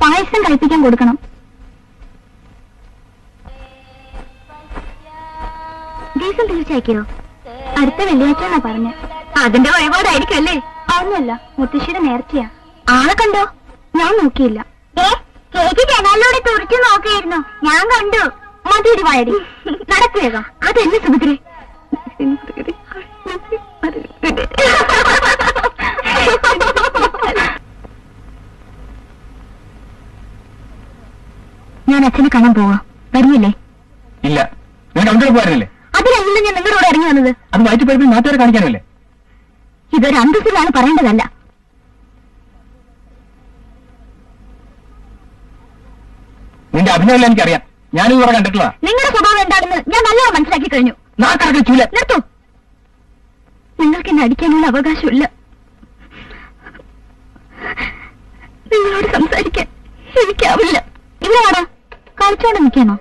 പായസം കഴിപ്പിക്കാൻ കൊടുക്കണം ദിവസം തീർച്ചയാക്കിയോ അടുത്ത വെള്ളിയാഴ്ച എന്നാ പറഞ്ഞ അതിന്റെ വഴിപാടായിരിക്കും അല്ലേ അതൊന്നുമല്ല മുത്തശ്ശിയുടെ നേർച്ചയാ ആളെ കണ്ടോ ഞാൻ നോക്കിയില്ല ചേച്ചി ജനാലിലൂടെ തുറച്ചു നോക്കിയിരുന്നു ഞാൻ കണ്ടു മധുരി വായടി നടക്കു വേഗം അതെന്നെ സുഭദ്രേ ഞാൻ അച്ഛനെ കാണാൻ പോവാ വരുന്നില്ലേ ഇല്ല ഞാൻ കണ്ടു പോയിരുന്നില്ലേ അതിലല്ല ഞാൻ നിങ്ങളുടെ കൂടെ ഇറങ്ങി വന്നത് അത് വയറ്റി പോയപ്പോൾ നാട്ടുകാരെ കാണിക്കാനല്ലേ ഇതൊരു അന്തസ്സിലാണ് പറയേണ്ടതല്ല നിന്റെ അഭിനയം എനിക്കറിയാം ഞാനിത് കുറെ കണ്ടിട്ടുള്ള നിങ്ങളുടെ സ്വഭാവം എന്താണെന്ന് ഞാൻ നല്ലോണം മനസ്സിലാക്കി കഴിഞ്ഞു നാക്കടക്ക് ചൂല നിർത്തൂ നിങ്ങൾക്ക് എന്നെ അടിക്കാനുള്ള അവകാശമില്ല നിങ്ങളോട് സംസാരിക്കാൻ എനിക്കാവില്ല ഇവരാണ് കളിച്ചോണ്ട് നിൽക്കണോ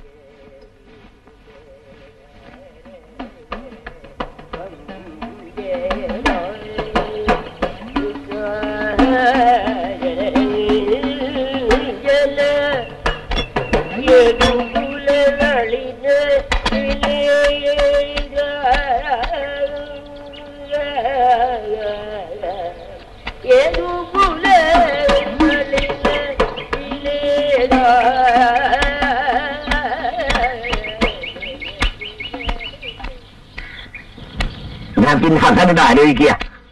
ഞാൻ പിന്നെ അതങ്ങോട്ട് ആലോചിക്കുക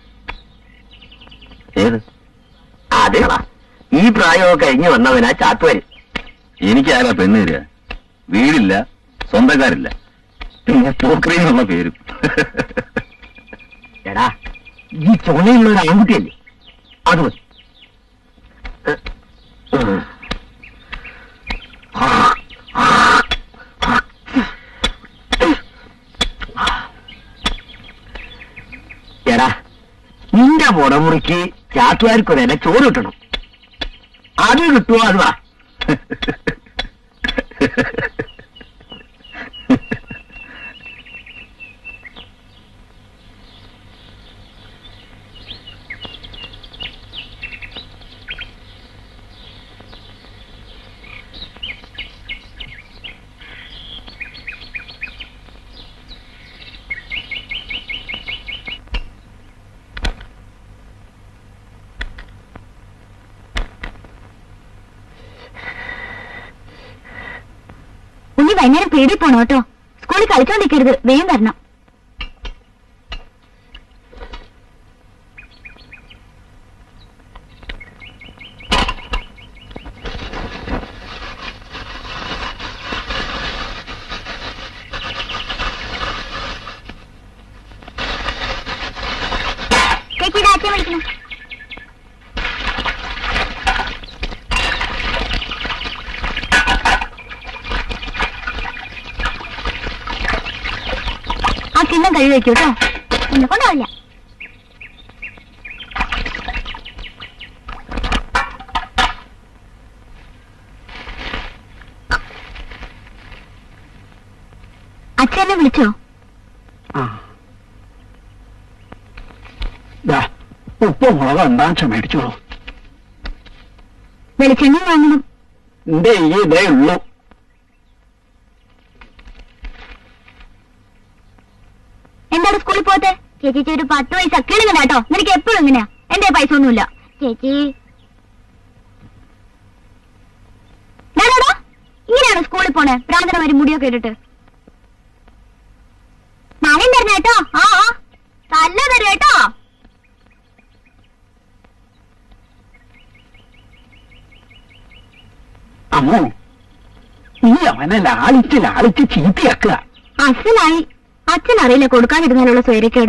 ഏത് അതെടാ ഈ പ്രായമൊക്കെ കഴിഞ്ഞു വന്നവനാ ചാത്തുവര് എനിക്ക് ആരാ പെണ്ണ് തരിക വീടില്ല സ്വന്തക്കാരില്ല പിന്നെ പോക്രി എന്നുള്ള പേരും എടാ ഈ ചുണയുള്ള ഒരു ആൺകുട്ടിയല്ലേ അത് മതി എടാ നിന്റെ മുടമുറിക്ക് ചാത്തുകാർക്ക് തന്നെ ചോറ് കിട്ടണം അത് കിട്ടുമോ അത് വാ ഉണ്ണി വൈകുന്നേരം പേടിൽ പോണോ കേട്ടോ സ്കൂളിൽ കളിച്ചോണ്ടിരിക്കരുത് വേഗം വരണം ചേച്ചിയുടെ അച്ഛൻ വിളിക്കുന്നു ആ കിണ്ണം കഴുകി വെക്കൂ കേട്ടോ എന്നെ കൊണ്ടാവില്ല അച്ഛനെ വിളിച്ചോ ഉപ്പ് മുളക് എന്താണെന്ന് മേടിച്ചോളൂ വെളിച്ചെണ്ണ വാങ്ങണം എന്റെ ഈ ഇതേ ഉള്ളൂ എന്താണ് സ്കൂളിൽ പോത്തെ ചേച്ചി ഒരു പത്ത് പൈസ കിളിങ്ങനെ കേട്ടോ നിനക്ക് എപ്പോഴും ഇങ്ങനെയാ എന്റെ പൈസ ഒന്നുമില്ല ചേച്ചി ഡാ, ഡാ, ഡാ. ഇങ്ങനെയാണോ സ്കൂളിൽ പോണേ പ്രാന്തനമാര് മുടിയൊക്കെ ഇട്ടിട്ട് നാളെയും തരണം കേട്ടോ ആ ആ തല്ല തരും കേട്ടോ അമ്മോ നീ അവനെ ലാളിച്ച് ലാളിച്ച് ചീത്തയാക്കുക അസലായി അച്ഛൻ അറിയില്ല കൊടുക്കാതിരുന്നാലുള്ള സ്വൈരക്കേട്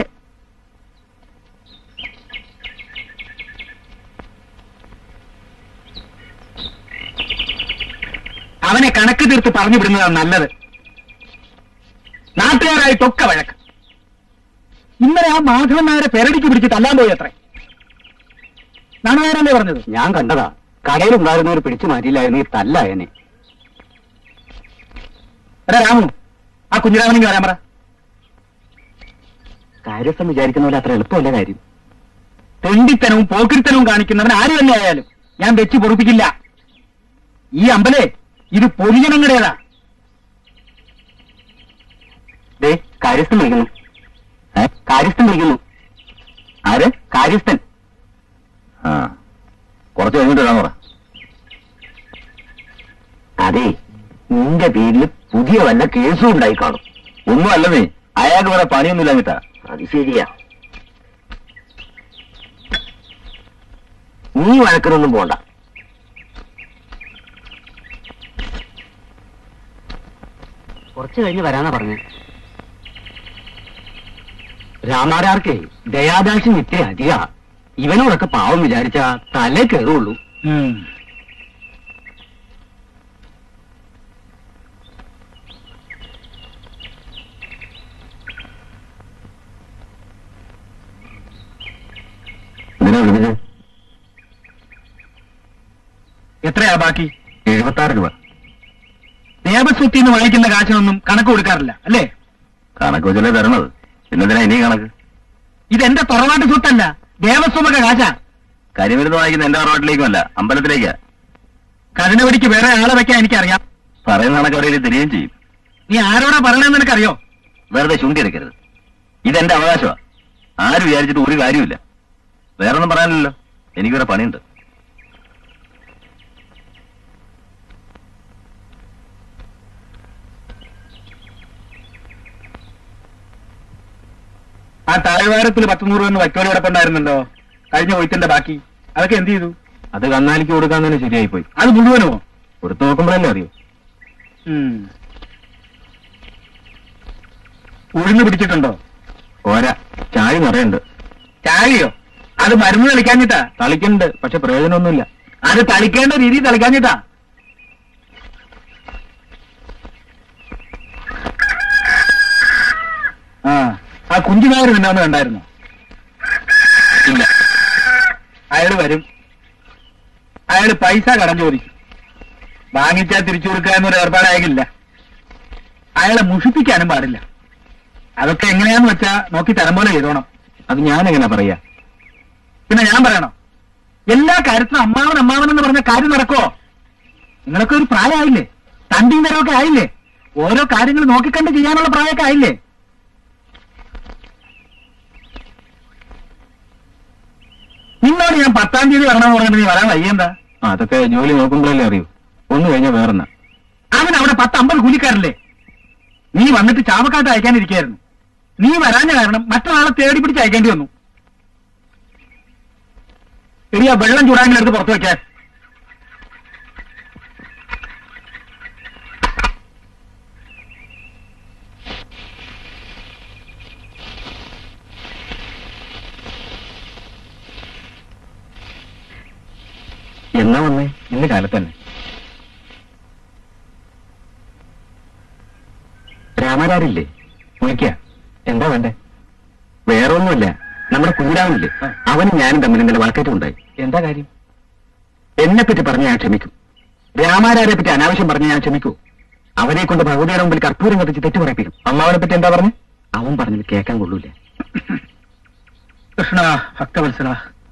അവനെ കണക്ക് തീർത്ത് പറഞ്ഞു വിടുന്നതാണ് നല്ലത് നാട്ടുകാരായിട്ടൊക്കെ വഴക്ക് ഇന്നലെ ആ മാധവൻ നായരെ പെരടിക്ക് പിടിച്ച് തല്ലാൻ പോയി അത്രേ നാണുകാരല്ലേ പറഞ്ഞത് ഞാൻ കണ്ടതാ കടയിലുണ്ടായിരുന്നവർ പിടിച്ചു മാറ്റിയില്ലായിരുന്നു ഈ തല്ലായനെ എടാ രാമു ആ കുഞ്ഞിരാമനിക്ക് വരാൻ പറ കാര്യസ്ഥം വിചാരിക്കുന്ന പോലെ അത്ര എളുപ്പമല്ല കാര്യം തെണ്ടിത്തനവും പോക്കിരിത്തനവും കാണിക്കുന്നവൻ ആര് തന്നെ ആയാലും ഞാൻ വെച്ച് പൊറുപ്പിക്കില്ല ഈ അമ്പലേ ഇത് പൊതുജനങ്ങളുടേതാ ദേ കാര്യസ്ഥൻ വിളിക്കുന്നു ഏ? കാര്യസ്ഥൻ വിളിക്കുന്നു ആര് കാര്യസ്ഥൻ ആ കുറച്ച് കഴിഞ്ഞിട്ട് വരാൻ പറ അതെ നിന്റെ പേരിൽ പുതിയ വല്ല കേസും ഉണ്ടായി കാണും ഒന്നും അല്ല നീ അയാൾക്ക് വേറെ പണിയൊന്നും ഇല്ലാഞ്ഞിട്ടാ അത് ശരിയാ നീ വഴക്കിനൊന്നും പോണ്ട കുറച്ചു കഴിഞ്ഞ് വരാനാ പറഞ്ഞു രാമാരാർക്കേ ദയാദാശി നിത്യ അധിക ഇവനോടൊക്കെ പാവം വിചാരിച്ച തലേ കയറുള്ളൂ എന്തിനാ വിളിച്ചത് എത്രയാ ബാക്കി എഴുപത്തി ആറ് രൂപ ദേവസ്വത്തിൽ നിന്ന് വാങ്ങിക്കുന്ന കാശിനൊന്നും കണക്ക് കൊടുക്കാറില്ല അല്ലേ കണക്ക് വെച്ചല്ലേ തരണത് പിന്നെന്തിനാ ഇനി കണക്ക് ഇതെന്റെ തറവാട്ട് സ്വത്തല്ല ദേവസ്വമൊക്കെ കാശാ കരിമരുന്ന് വാങ്ങിക്കുന്ന എന്റെ തറവാട്ടിലേക്കുമല്ല അമ്പലത്തിലേക്കാ കരുണവടിക്ക് വേറെ ആളെ വെക്കാൻ എനിക്കറിയാം പറയുന്ന കണക്ക് അവിടെ തരികയും ചെയ്യും നീ ആരോടാ പറയണെന്ന് നിനക്കറിയോ വെറുതെ ചുണ്ടി എടുക്കരുത് ഇതെന്റെ അവകാശമാ ആര് വിചാരിച്ചിട്ട് ഒരു കാര്യമില്ല വേറൊന്നും പറയാനില്ലല്ലോ എനിക്കിവിടെ പണിയുണ്ട് ആ താഴ്വാരത്തിൽ പത്തുനൂറ് എന്ന് വൈക്കോല് കിടപ്പുണ്ടായിരുന്നല്ലോ കഴിഞ്ഞ കൊയ്ത്തിന്റെ ബാക്കി അതൊക്കെ എന്ത് ചെയ്തു അത് കന്നാലിക്ക് കൊടുക്കാൻ തന്നെ ശരിയായി പോയി അത് മുഴുവനോ കൊടുത്തു നോക്കുമ്പോഴല്ലേ അറിയൂ ഉം. ഉഴുന്ന് പിടിച്ചിട്ടുണ്ടോ പോരാ ചായ നിറയുണ്ട് ചായയോ അത് മരുന്ന് തളിക്കാഞ്ഞിട്ടാ തളിക്കുന്നുണ്ട് പക്ഷെ പ്രയോജനമൊന്നുമില്ല അത് തളിക്കേണ്ട രീതി തളിക്കാഞ്ഞിട്ടാ ആ ആ കുഞ്ചുനായർ നിന്നെ ഒന്ന് കണ്ടായിരുന്നോ ഇല്ല അയാള് വരും അയാള് പൈസ കടം ചോദിക്കും വാങ്ങിച്ചാൽ തിരിച്ചു കൊടുക്കുക എന്നൊരു ഏർപ്പാടായില്ല അയാളെ മുഷിപ്പിക്കാനും പാടില്ല അതൊക്കെ എങ്ങനെയാന്ന് വെച്ചാ നോക്കി തരം പോലെ ചെയ്തോണം അത് ഞാൻ എങ്ങനെ പറയാ പിന്നെ ഞാൻ പറയണം എല്ലാ കാര്യത്തിനും അമ്മാവൻ അമ്മാവൻ എന്ന് പറഞ്ഞ കാര്യം നടക്കോ നിങ്ങളൊക്കെ ഒരു പ്രായമായില്ലേ തണ്ടിയും തരമൊക്കെ ആയില്ലേ ഓരോ കാര്യങ്ങൾ നോക്കിക്കണ്ട് ചെയ്യാനുള്ള പ്രായമൊക്കെ ആയില്ലേ നിന്നോട് ഞാൻ പത്താം തീയതി വരണമെന്ന് പറഞ്ഞിട്ട് നീ വരാൻ വയ്യെന്താ അതൊക്കെ ജോലി നോക്കുമ്പോഴല്ലേ അറിയൂ ഒന്ന് കഴിഞ്ഞാൽ വേറെന്നാ അവൻ അവിടെ പത്ത് അമ്പത് കൂലിക്കാരല്ലേ നീ വന്നിട്ട് ചാവക്കാട്ട് അയക്കാനിരിക്കായിരുന്നു നീ വരാഞ്ഞ കാരണം മറ്റൊരാളെ തേടി പിടിച്ച് അയക്കേണ്ടി വന്നു എടിയാ വെള്ളം ചൂടാങ്കിലും എടുത്ത് പുറത്തു വെക്കാൻ എന്നാ വന്നേ ഇന്ന് കാലത്ത് തന്നെ രാമരാരില്ലേ വിളിക്ക എന്താ വേണ്ടേ വേറെ ഒന്നുമില്ല നമ്മുടെ കുഞ്ഞിരാമനില്ലേ ആ. അവനും ഞാനും തമ്മിൽ ഇന്നലെ വളക്കേറ്റമുണ്ടായി എന്താ കാര്യം എന്നെ പറ്റി പറഞ്ഞ ഞാൻ ക്ഷമിക്കും രാമാരാരെ പറ്റി അനാവശ്യം പറഞ്ഞ ഞാൻ ക്ഷമിക്കൂ അവനെ കൊണ്ട് ഭഗവതിയുടെ മുമ്പിൽ കർപ്പൂരം കത്തിച്ച് തെറ്റു പറയിപ്പിക്കും അമ്മാവനെ പറ്റി എന്താ പറഞ്ഞു അവൻ പറഞ്ഞത് കേൾക്കാൻ കൊള്ളൂല കൃഷ്ണ ഭക്തവത്സല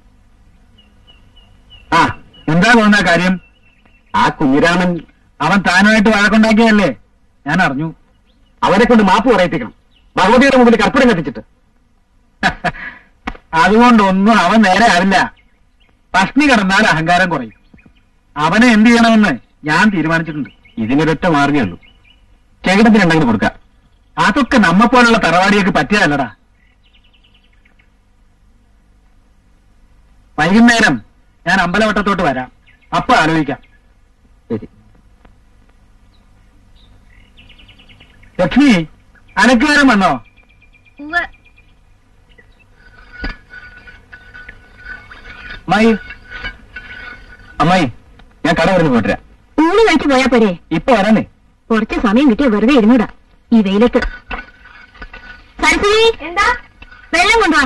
ആ എന്താ തോന്നുന്ന കാര്യം ആ കുഞ്ഞിരാമൻ അവൻ താനുമായിട്ട് വഴക്കുണ്ടാക്കിയതല്ലേ ഞാൻ അറിഞ്ഞു അവനെ കൊണ്ട് മാപ്പ് പറയിപ്പിക്കണം ഭഗവതിയുടെ മുമ്പിൽ കർപ്പൂരം കത്തിച്ചിട്ട് അതുകൊണ്ടൊന്നും അവൻ നേരെ ആവില്ല പഷ്ണി കിടന്നാൽ അഹങ്കാരം കുറയും അവനെ എന്ത് ചെയ്യണമെന്ന് ഞാൻ തീരുമാനിച്ചിട്ടുണ്ട് ഇതിനൊരൊറ്റ മാർഗേ ഉള്ളൂ ചേകടത്തിനുണ്ടെങ്കിൽ കൊടുക്കാം അതൊക്കെ നമ്മപ്പോലുള്ള തറവാടിയൊക്കെ പറ്റിയതല്ലടാ വൈകുന്നേരം ഞാൻ അമ്പലവട്ടത്തോട്ട് വരാം അപ്പൊ ആലോചിക്കാം ശരി ലക്ഷ്മി അനക്കുകാരൻ വന്നോ അമ്മായി അമ്മായി ഞാൻ കട വരുന്നു പോട്ടരാ ഊണ് കഴിച്ചു പോയാ പോരെ ഇപ്പൊ വരാനേ കുറച്ച് സമയം കിട്ടിയ വെറുതെ ഇരുന്നൂടാ ഈ വെയിലത്ത് സരസ്വതി എന്താ വെള്ളം കൊണ്ടുവാ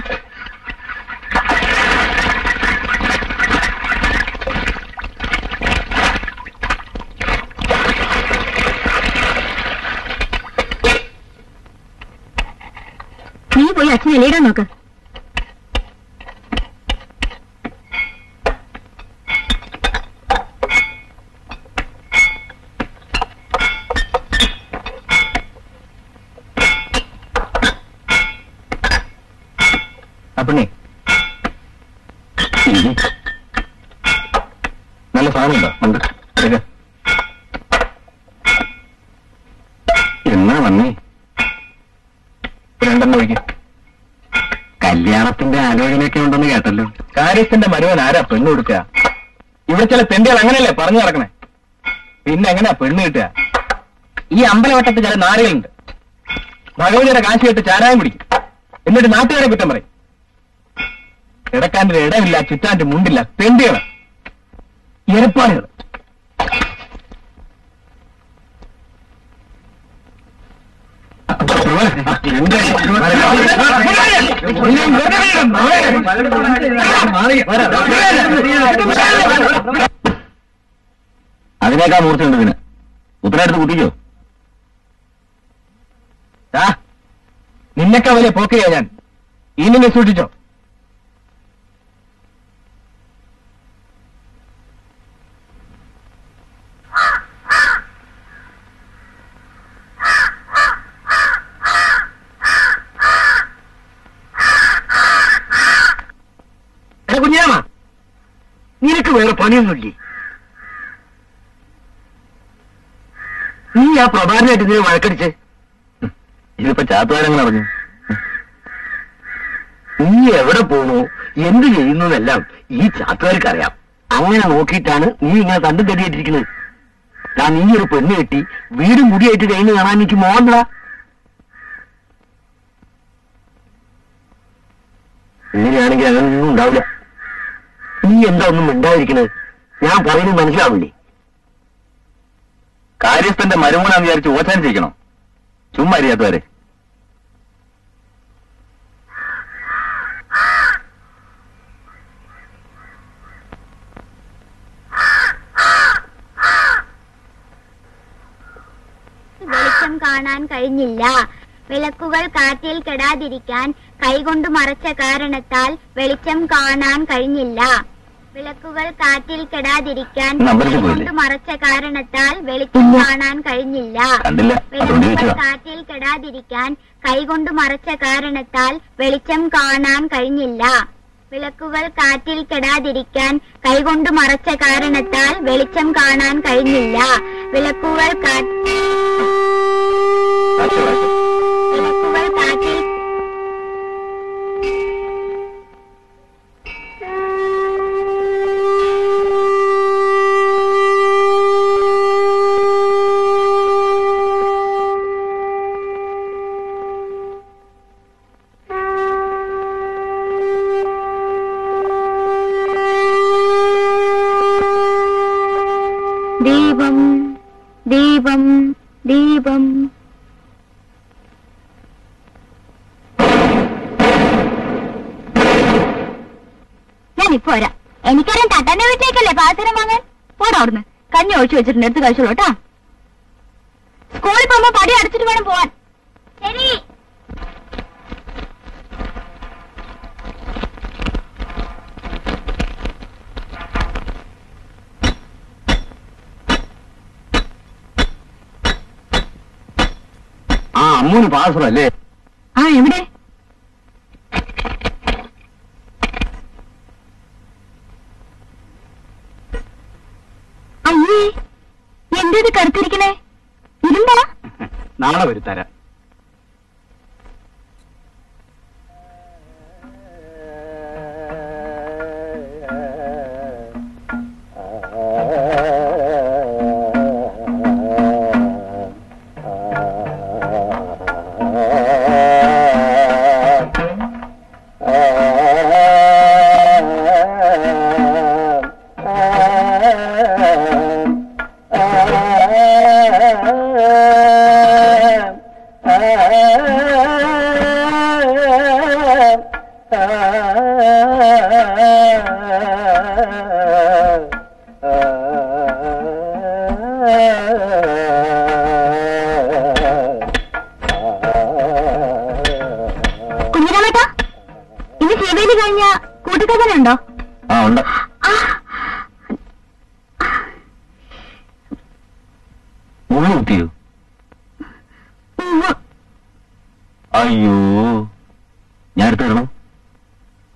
നീ പോയി അച്ഛനെ ഇലയിടാൻ നോക്ക് പെണ്ണേ ഇരി. നല്ല സാധനം ഉണ്ടോ ഉണ്ട് എടുക്ക. എന്നാ വന്നേ രണ്ടെണ്ണം ഒഴിക്കും കല്യാണത്തിന്റെ ആലോചനയൊക്കെ ഉണ്ടെന്ന് കേട്ടല്ലോ കാര്യത്തിന്റെ മരുവൻ ആരാ പെണ്ണ് കൊടുക്കുക ഇവിടെ ചില തെണ്ടികൾ അങ്ങനെയല്ലേ പറഞ്ഞു നടക്കണേ പിന്നെ എങ്ങനെയാ പെണ്ണ് കിട്ടുക ഈ അമ്പലവട്ടത്ത് ചില നാടുകളുണ്ട് ഭഗവതിയുടെ കാശി കെട്ട് ചാരായം പിടിക്കും എന്നിട്ട് നാട്ടുകാരെ കുറ്റം പറയും കിടക്കാൻ്റെ ഇടമില്ല ചുറ്റാൻ്റെ മുണ്ടില്ല തെണ്ടികൾ ഇരപ്പാടുകൾ അതിനേക്കാൾ മൂർച്ചയുണ്ട് ഇതിന് ഉത്തരവാദിത്തം കുത്തിക്കോ ആ നിന്നൊക്കെ വലിയ പോക്കുകയാ ഞാൻ ഇനി നീ സൂക്ഷിച്ചോ കുഞ്ഞാമ നിനക്ക് വേറെ പണിയൊന്നുമില്ലേ നീ ആ പ്രഭാരനായിട്ട് ഇതിനെ വഴക്കടിച്ച് ഇതിപ്പോ ചാത്തുകാരങ്ങൾ അറിഞ്ഞു നീ എവിടെ പോണു എന്ത് ചെയ്യുന്നതെല്ലാം ഈ ചാത്തുകാർക്ക് അറിയാം അങ്ങനെ നോക്കിയിട്ടാണ് നീ ഇങ്ങനെ തണ്ടും തടിയായിട്ടിരിക്കുന്നത് ഞാൻ നീ ഒരു പെണ്ണ് കെട്ടി വീടും മുടിയായിട്ട് കഴിഞ്ഞ് കാണാൻ എനിക്ക് മോഹൻല ഇങ്ങനെയാണെങ്കിൽ അങ്ങനെയൊന്നും ഉണ്ടാവില്ല നീ എന്താ ഒന്നും മിണ്ടാതിരിക്കണത് ഞാൻ പറയുന്നത് മനസ്സിലാവില്ലേ കാര്യസ്ഥന്റെ മരുമോനാന്ന് വിചാരിച്ച് ഓച്ചാൻ ചെയ്യിക്കണോ ചുമ്മാ അറിയാത്തവരെ വെളിച്ചം കാണാൻ കഴിഞ്ഞില്ല വിളക്കുകൾ കാറ്റിൽ കെടാതിരിക്കാൻ കൈകൊണ്ട് മറച്ച കാരണത്താൽ വെളിച്ചം കാണാൻ കഴിഞ്ഞില്ല വിളക്കുകൾ കാറ്റിൽ കെടാതിരിക്കാൻ നമ്പറിൽ പോയില്ലേ? കൈകൊണ്ട് മറച്ച കാരണത്താൽ വെളിച്ചം കാണാൻ കഴിഞ്ഞില്ല കണ്ടില്ല അതുകൊണ്ട് വിളക്കുകൾ ചോദിച്ചതാ കാറ്റിൽ കെടാതിരിക്കാൻ കൈകൊണ്ട് മറച്ച കാരണത്താൽ വെളിച്ചം കാണാൻ കഴിഞ്ഞില്ല വിളക്കുകൾ കാറ്റിൽ കെടാതിരിക്കാൻ കൈകൊണ്ട് മറച്ച കാരണത്താൽ വെളിച്ചം കാണാൻ കഴിഞ്ഞില്ല വിളക്കുകൾ കാ- വായിച്ചോ, വായിച്ചോ. വിളക്കുകൾ കാറ്റിൽ ദീപം ദീപം ദീപം ഞാൻ ഇപ്പൊ വരാം എനിക്കറിയാം തട്ടന്റെ വീട്ടിലേക്കല്ലേ പാചകം വാങ്ങാൻ പോടാ അവിടുന്ന് കഞ്ഞി ഒഴിച്ചു വെച്ചിട്ടുണ്ട് എടുത്ത് കഴിച്ചോളൂ കേട്ടാ സ്കൂളിൽ പോകുമ്പോ പടി അടച്ചിട്ട് വേണം പോവാൻ ശരി ആ അമ്മൂന് പാസ്വർ അല്ലേ ആ എവിടെ അയ്യേ എന്തേത് കറുത്തിരിക്കണേ ഇരുമ്പാ നാളെ വരുത്തരാം കുഞ്ഞിരാമേട്ടാ ഇന്ന് ശിവേലി കഴിഞ്ഞ കൂട്ടുകഥനുണ്ടോ ആ ഉണ്ട് ആ മുള്ളു കുത്തിയോ ഉവ്വ്. അയ്യോ ഞാൻ എടുത്തു തരണം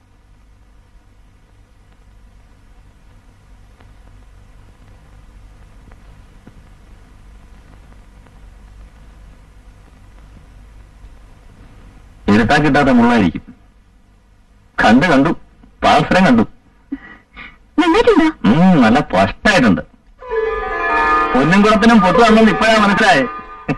കിട്ടാൻ കിട്ടാത്ത മുള്ളായിരിക്കും കണ്ടു കണ്ടു പാൽസരം കണ്ടു നന്നായിട്ടുണ്ടോ ഉം, നല്ല സ്പഷ്ടായിട്ടുണ്ട് പൊന്നും കുളത്തിനും പൊത്തു വന്നെന്ന് ഇപ്പോഴാ മനസ്സിലായേ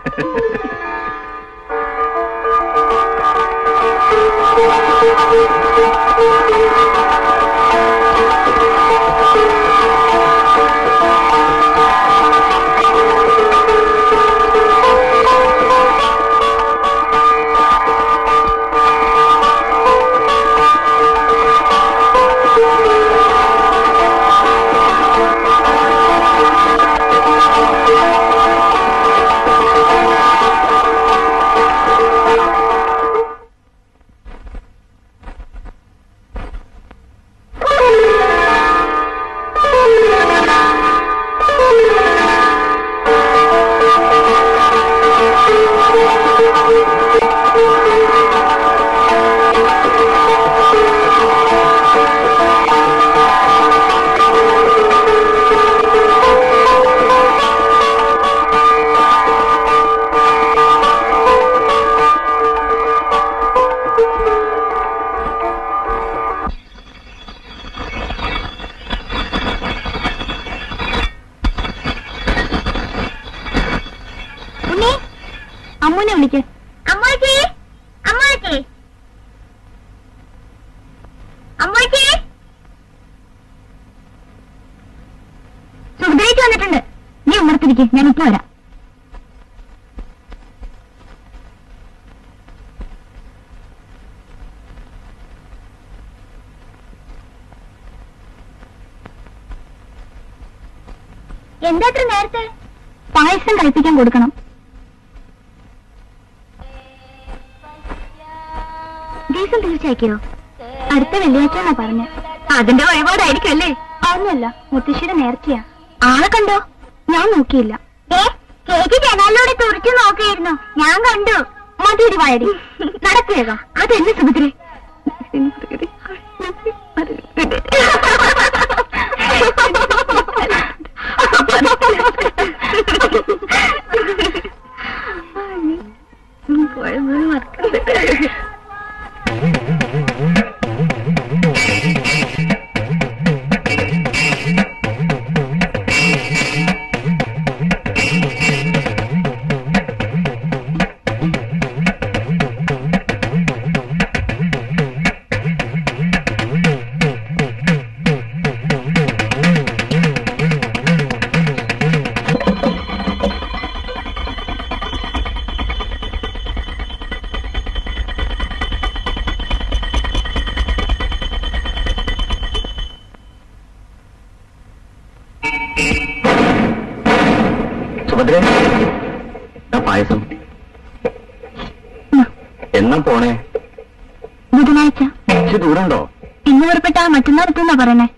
ഉണ്ണി അമ്മൂനെ വിളിക്ക് അമ്മൂച്ചി അമ്മൂച്ചി അമ്മൂച്ചി സുഖദേച്ച് വന്നിട്ടുണ്ട് നീ ഉമ്മർത്തിരിക്കെ ഞാൻ ഇപ്പൊ വരാം എന്താ അത്ര നേരത്തെ പായസം കഴിപ്പിക്കാൻ കൊടുക്കണം ദിവസം തീർച്ചയാക്കിയോ അടുത്ത വെള്ളിയാഴ്ച എന്നാ പറഞ്ഞ അതിന്റെ വഴിപാടായിരിക്കും അല്ലേ അതൊന്നുമല്ല മുത്തശ്ശിയുടെ നേർച്ചയാ ആളെ കണ്ടോ ഞാൻ നോക്കിയില്ല ചേച്ചി ജനാലിലൂടെ തുറച്ചു നോക്കിയിരുന്നു ഞാൻ കണ്ടു മതിയൊരു വയടി നടക്കുകയോ അതെന്നെ സുഭദ്രേ സുഭദ്രേ ആ പായസം എന്നാ പോണേ ബുധനാഴ്ച ഇച്ചിരി ദൂരമുണ്ടോ ഇന്ന് പുറപ്പെട്ട മറ്റന്നാൾ എത്തുന്നാ പറയണേ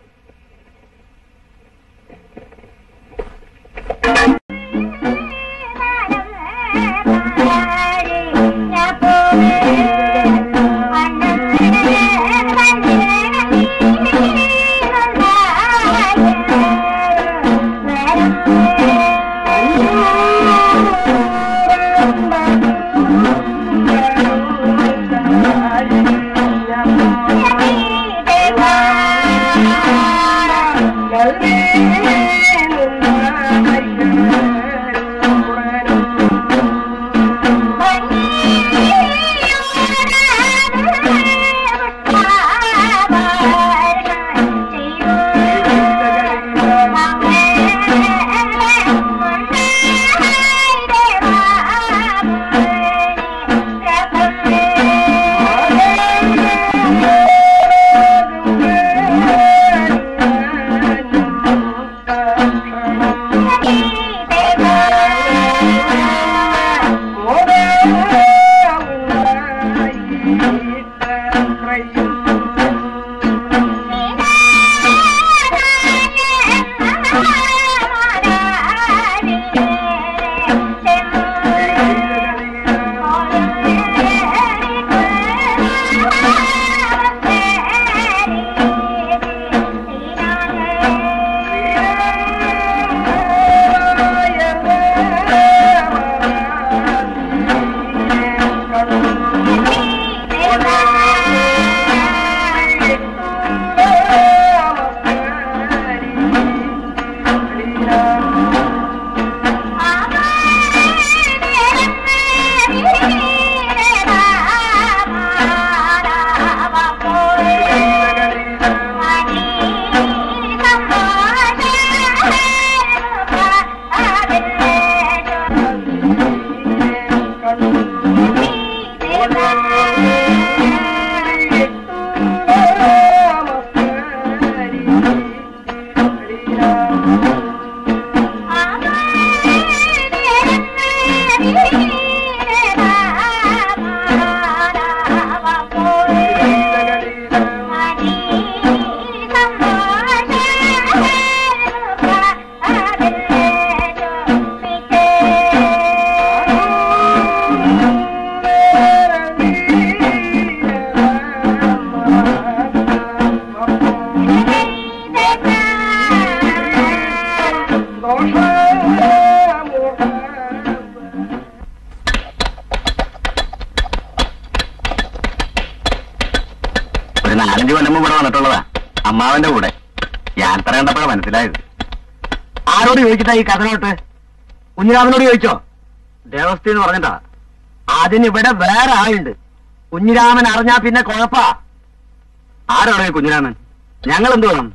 ഒരു നാലഞ്ച് കൊല്ലം മുമ്പ് ഇവിടെ വന്നിട്ടുള്ളതാ അമ്മാവന്റെ കൂടെ യാത്ര കണ്ടപ്പോഴാണ് മനസ്സിലായത് ആരോട് ചോദിച്ചിട്ടാ ഈ കഥനോട്ട് കുഞ്ഞിരാമനോട് ചോദിച്ചോ ദേവസ്ഥ എന്ന് പറഞ്ഞിട്ടാ അതിനിവിടെ വേറെ ആളുണ്ട് കുഞ്ഞിരാമൻ അറിഞ്ഞാ പിന്നെ കുഴപ്പാ ആരാണോ ഈ കുഞ്ഞിരാമൻ ഞങ്ങൾ എന്ത് വേണം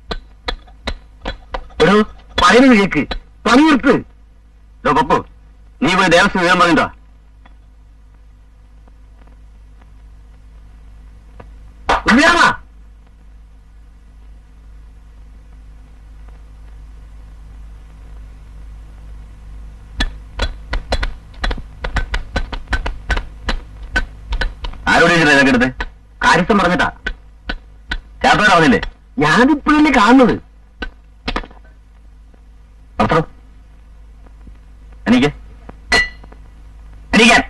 ഒരു പറയുന്നത് കേക്ക് പണി നിർത്ത് ലോ പപ്പു നീ പോയി ദേവസ്ഥ വിവരം പറഞ്ഞിട്ടോ കുഞ്ഞിരാമ ആരോട് ചോദിച്ചിട്ടാ ഇതൊക്കെ എടുത്ത് കാര്യസ്ഥം പറഞ്ഞിട്ടാ ചാത്തോട് പറഞ്ഞില്ലേ ഞാനിപ്പോഴല്ലേ കാണുന്നത് പത്രം എനിക്ക് എണീക്കാൻ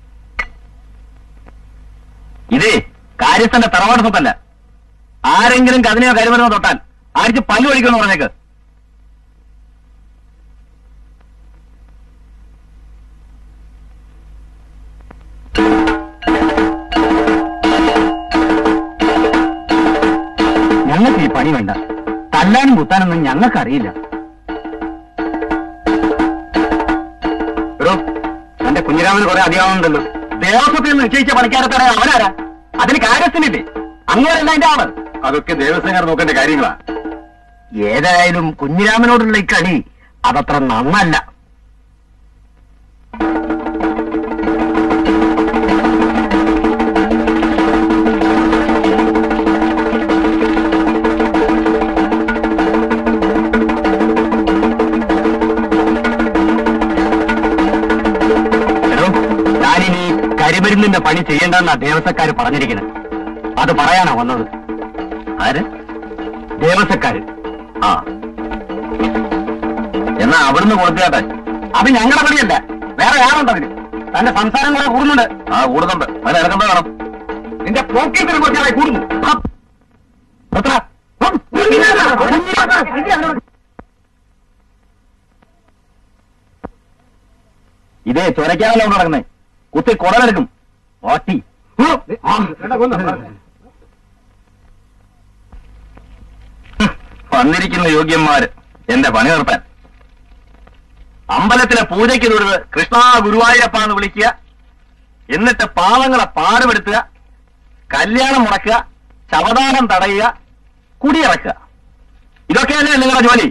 ഇതേ കാര്യസ്ഥന്റെ തറവാട് സ്വത്തല്ല ആരെങ്കിലും കതിനെയോ കരുമരുന്നോ തൊട്ടാൽ ആഴ്ച പല്ലു ഒഴിക്കുമെന്ന് പറഞ്ഞേക്ക് ഞങ്ങൾക്ക് ഈ പണി വേണ്ട തല്ലാനും കുത്താനൊന്നും ഞങ്ങൾക്കറിയില്ല എടോ എന്റെ കുഞ്ഞിരാമന് കുറെ അധികാരമുണ്ടല്ലോ ദേവസ്വത്തിൽ നിന്ന് നിശ്ചയിച്ച പണിക്കാരത്തറ അവനാരാ അതിന് കാര്യസ്ഥനില്ലേ അങ്ങനെയല്ല അതിന്റെ ആള് അതൊക്കെ ദേവസ്വംകാർ നോക്കേണ്ട കാര്യങ്ങളാ ഏതായാലും കുഞ്ഞിരാമനോടുള്ള ഈ കളി അതത്ര നന്നല്ല എടോ, ഞാനിനി കരിമരുന്നിന്റെ പണി ചെയ്യേണ്ടെന്നാ ദേവസക്കാര് പറഞ്ഞിരിക്കുന്നത് അത് പറയാനാ വന്നത് ആര് ദേവസക്കാര് ആ എന്നാ അവിടുന്ന് കൊടുത്തേട്ടെ അത് ഞങ്ങളുടെ പണിയല്ല വേറെ ആളുണ്ട് അതിന് തന്റെ സംസാരം കൂടെ കൂടുന്നുണ്ട് ആ കൂടുന്നുണ്ട് അതിന് ഇറങ്ങുമ്പോ വേണം നിന്റെ പോക്കറ്റിന് കുറച്ചായി കൂടുന്നു ആ. എത്ര? ഉം. ഇതേ ചൊരക്കാനല്ലോ നടക്കുന്നേ കുത്തി കുടലെടുക്കും ഓട്ടി വന്നിരിക്കുന്ന യോഗ്യന്മാര് എന്റെ പണി നിർത്താൻ അമ്പലത്തിലെ പൂജയ്ക്ക് തൊഴുത് കൃഷ്ണ ഗുരുവായൂരപ്പ എന്ന് വിളിക്കുക എന്നിട്ട് പാവങ്ങളെ പാടുപെടുത്തുക കല്യാണം മുടക്കുക ശവദാനം തടയുക കുടിയിറക്കുക ഇതൊക്കെയല്ലേ നിങ്ങളുടെ ജോലി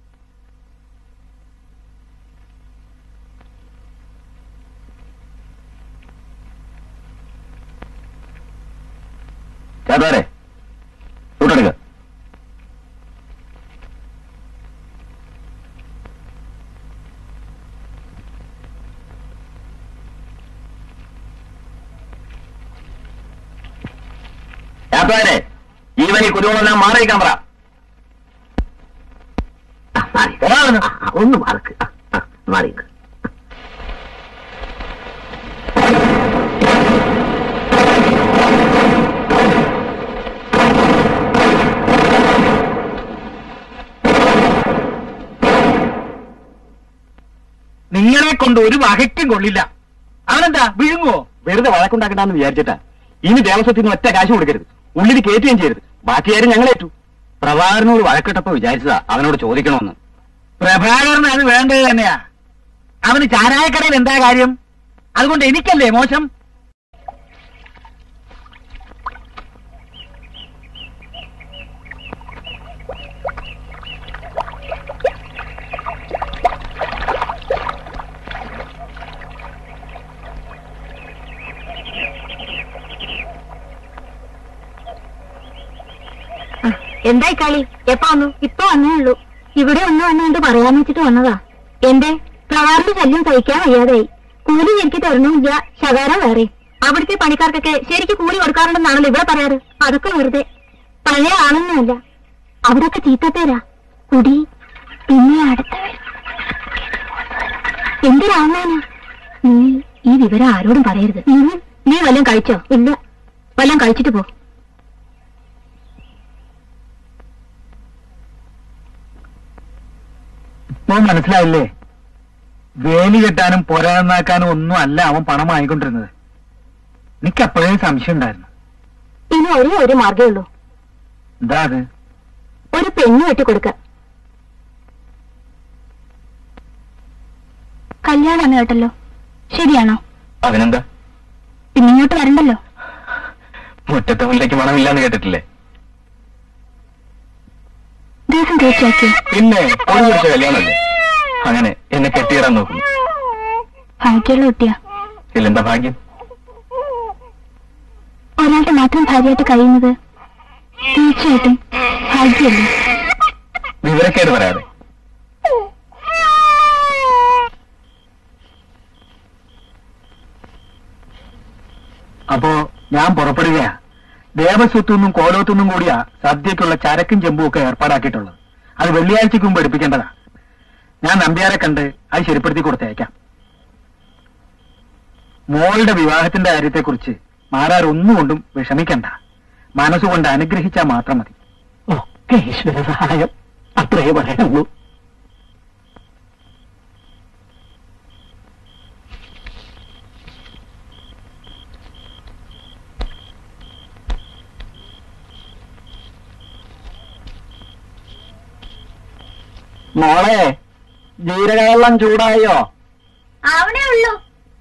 ചേട്ടാരെ കൂട്ടെടുക്ക ചേട്ടാരെ ഈവനി കുരുവെല്ലാം മാറിയിക്കാൻ പറ ഒന്ന് മാർക്ക് മാറിയിക്ക നിങ്ങളെ കൊണ്ട് ഒരു വകയ്ക്കും കൊള്ളില്ല അവനെന്താ വിഴുങ്ങുവോ വെറുതെ വഴക്കുണ്ടാക്കണ്ടെന്ന് വിചാരിച്ചിട്ടാ ഇനി ദേവസ്വത്തിൽ നിന്ന് ഒറ്റ കാശ് കൊടുക്കരുത് ഉള്ളിൽ കയറ്റുകയും ചെയ്യരുത് ബാക്കി കാര്യം ഞങ്ങളേറ്റു പ്രഭാകരനോട് വഴക്കിട്ടപ്പോ വിചാരിച്ചതാ അവനോട് ചോദിക്കണമെന്ന് പ്രഭാകരന് അത് വേണ്ടത് തന്നെയാ അവന് ചാരായക്കടയിൽ എന്താ കാര്യം അതുകൊണ്ട് എനിക്കല്ലേ മോശം എന്തായി കളി എപ്പോ വന്നു ഇപ്പൊ വന്നേ ഉള്ളൂ ഇവിടെ ഒന്ന് വന്നുകൊണ്ട് പറയാന്ന് വെച്ചിട്ട് വന്നതാ എന്റെ പ്രവാറിന്റെ ശല്യം സഹിക്കാൻ വയ്യാതായി കൂലി ശരിക്ക് തരണമില്ല ശകാരം വേറെ അവിടുത്തെ പണിക്കാർക്കൊക്കെ ശരിക്ക് കൂലി കൊടുക്കാറുണ്ടെന്നാണല്ലോ ഇവിടെ പറയാറ് അതൊക്കെ വെറുതെ പഴയ ആളൊന്നുമല്ല അവിടൊക്കെ ചീത്തപ്പേരാ കുടി പിന്നെ അടുത്ത എന്തിനാന്നാണ് നീ ഈ വിവരം ആരോടും പറയരുത് നീ വല്ലതും കഴിച്ചോ ഇല്ല വല്ലതും കഴിച്ചിട്ട് പോ ഇപ്പൊ മനസ്സിലായില്ലേ വേലി കെട്ടാനും പുര നന്നാക്കാനും ഒന്നും അല്ല അവൻ പണം വാങ്ങിക്കൊണ്ടിരുന്നത് എനിക്ക് അപ്പോഴേ സംശയം ഉണ്ടായിരുന്നു ഇനി ഒരേ ഒരു മാർഗേ ഉള്ളൂ എന്താ അത് ഒരു പെണ്ണ് വെട്ടിക്കൊടുക്ക കല്യാണം കേട്ടല്ലോ ശരിയാണോ അതിനെന്താ പിന്നെ ഇങ്ങോട്ട് വരണ്ടല്ലോ മുറ്റത്തെ മുല്ലേക്ക് മണമില്ലാന്ന് കേട്ടിട്ടില്ലേ ദിവസം തീർച്ചയാക്കിയോ പിന്നെ ഒരു പിടിച്ച കല്യാണമല്ലേ അങ്ങനെ എന്നെ കെട്ടിയിടാൻ നോക്കുന്നു ഭാഗ്യമുള്ള കുട്ടിയാ ഇതിലെന്താ ഭാഗ്യം ഒരാളുടെ മാത്രം ഭാര്യയായിട്ട് കഴിയുന്നത് തീർച്ചയായിട്ടും ഭാഗ്യമല്ലേ വിവരക്കേട് പറയാതെ അപ്പോ ഞാൻ പുറപ്പെടുകയാ ദേവസ്വത്തുനിന്നും കോലോത്തുനിന്നും കൂടിയാ സദ്യക്കുള്ള ചരക്കും ചെമ്പും ഒക്കെ ഏർപ്പാടാക്കിയിട്ടുള്ളത് അത് വെള്ളിയാഴ്ചക്ക് മുമ്പ് എടുപ്പിക്കേണ്ടതാ ഞാൻ നമ്പ്യാരെ കണ്ട് അത് ശരിപ്പെടുത്തി കൊടുത്തയക്കാം മോളുടെ വിവാഹത്തിന്റെ കാര്യത്തെക്കുറിച്ച് മാരാർ ഒന്നുകൊണ്ടും വിഷമിക്കണ്ട മനസ്സുകൊണ്ട് അനുഗ്രഹിച്ചാൽ മാത്രം മതി ഒക്കെ ഈശ്വര സഹായം അത്രേ പറയാനുള്ളൂ മോളെ ജീരകവെള്ളം ചൂടായോ അവിടെ ഉള്ളൂ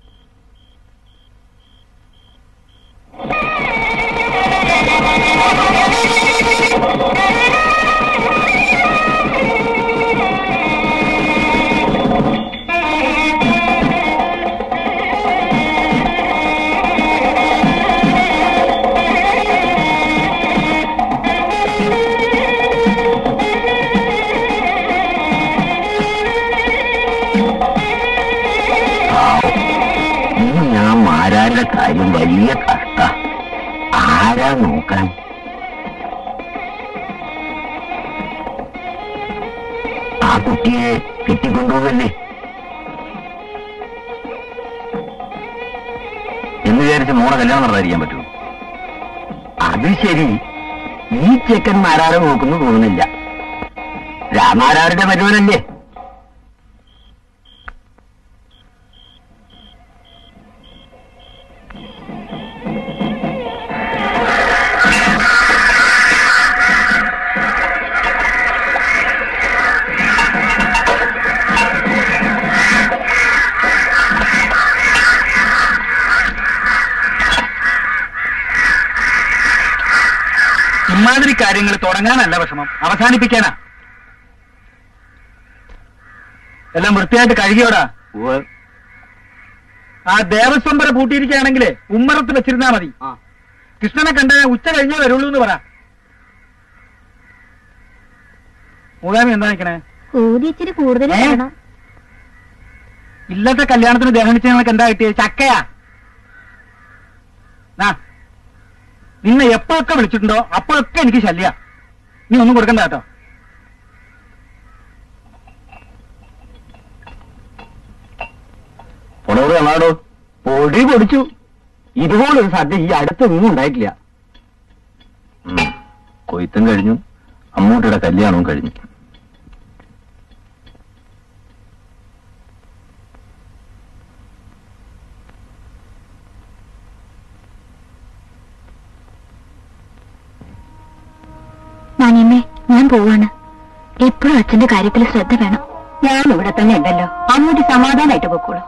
ഞാൻ മാരാരുടെ കാര്യം വലിയ കഷ്ട ആരാ നോക്കാൻ ആ കുട്ടിയെ കെട്ടിക്കൊണ്ടുപോകല്ലേ എന്ന് വിചാരിച്ച് മോളെ കല്യാണം നടത്താതിരിക്കാൻ പറ്റുമോ അത് ശരി ഈ ചെക്കൻ മാരാരെ നോക്കുന്നു തോന്നുന്നില്ല രാമാരാരുടെ മരുവനല്ലേ ഇമാതിരി കാര്യങ്ങൾ തുടങ്ങാനല്ല വിഷമം അവസാനിപ്പിക്കാനാ എല്ലാം വൃത്തിയായിട്ട് കഴുകിയോടാ ആ ദേവസ്വം വരെ പൂട്ടിയിരിക്കുകയാണെങ്കിലേ ഉമ്മറത്ത് വെച്ചിരുന്നാ മതി കൃഷ്ണനെ കണ്ട ഉച്ച കഴിഞ്ഞേ വരുള്ളൂ എന്ന് പറ മൂകാമി എന്താ നിക്കണേ കൂലി ഇച്ചിരി കൂടുതൽ ഏ? വേണം ഇല്ലത്തെ കല്യാണത്തിന് ദഹനിച്ച് ഞങ്ങൾക്ക് എന്താ കിട്ടിയത് ചക്കയാ നാ നിന്നെ എപ്പോഴൊക്കെ വിളിച്ചിട്ടുണ്ടോ അപ്പോഴൊക്കെ എനിക്ക് ശല്യ നീ ഒന്നും കൊടുക്കണ്ട കേട്ടോ പുണൂറ് വന്നാടോ പൊടി പൊടിച്ചു ഇതുപോലൊരു സദ്യ ഈ അടുത്തൊന്നും ഉണ്ടായിട്ടില്ല കൊയ്ത്തും കഴിഞ്ഞു അമ്മൂട്ടിയുടെ കല്യാണവും കഴിഞ്ഞു നാനിയമ്മേ ഞാൻ പോവാണ് എപ്പോഴും അച്ഛന്റെ കാര്യത്തിൽ ശ്രദ്ധ വേണം ഞാൻ ഇവിടെ തന്നെ ഉണ്ടല്ലോ അങ്ങോട്ട് സമാധാനമായിട്ട് പൊക്കോളൂ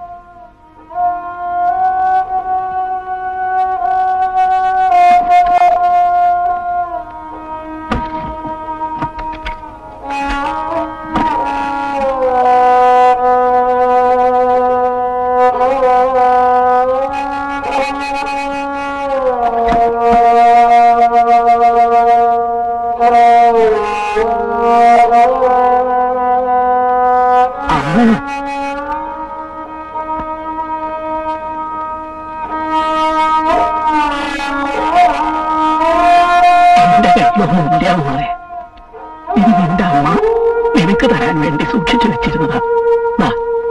എന്റെ കയ്യിലൊന്നും ഇല്ല മോളെ ഇത് നിന്റെ അമ്മ നിനക്ക് തരാൻ വേണ്ടി സൂക്ഷിച്ചു വെച്ചിരുന്നതാ ദാ.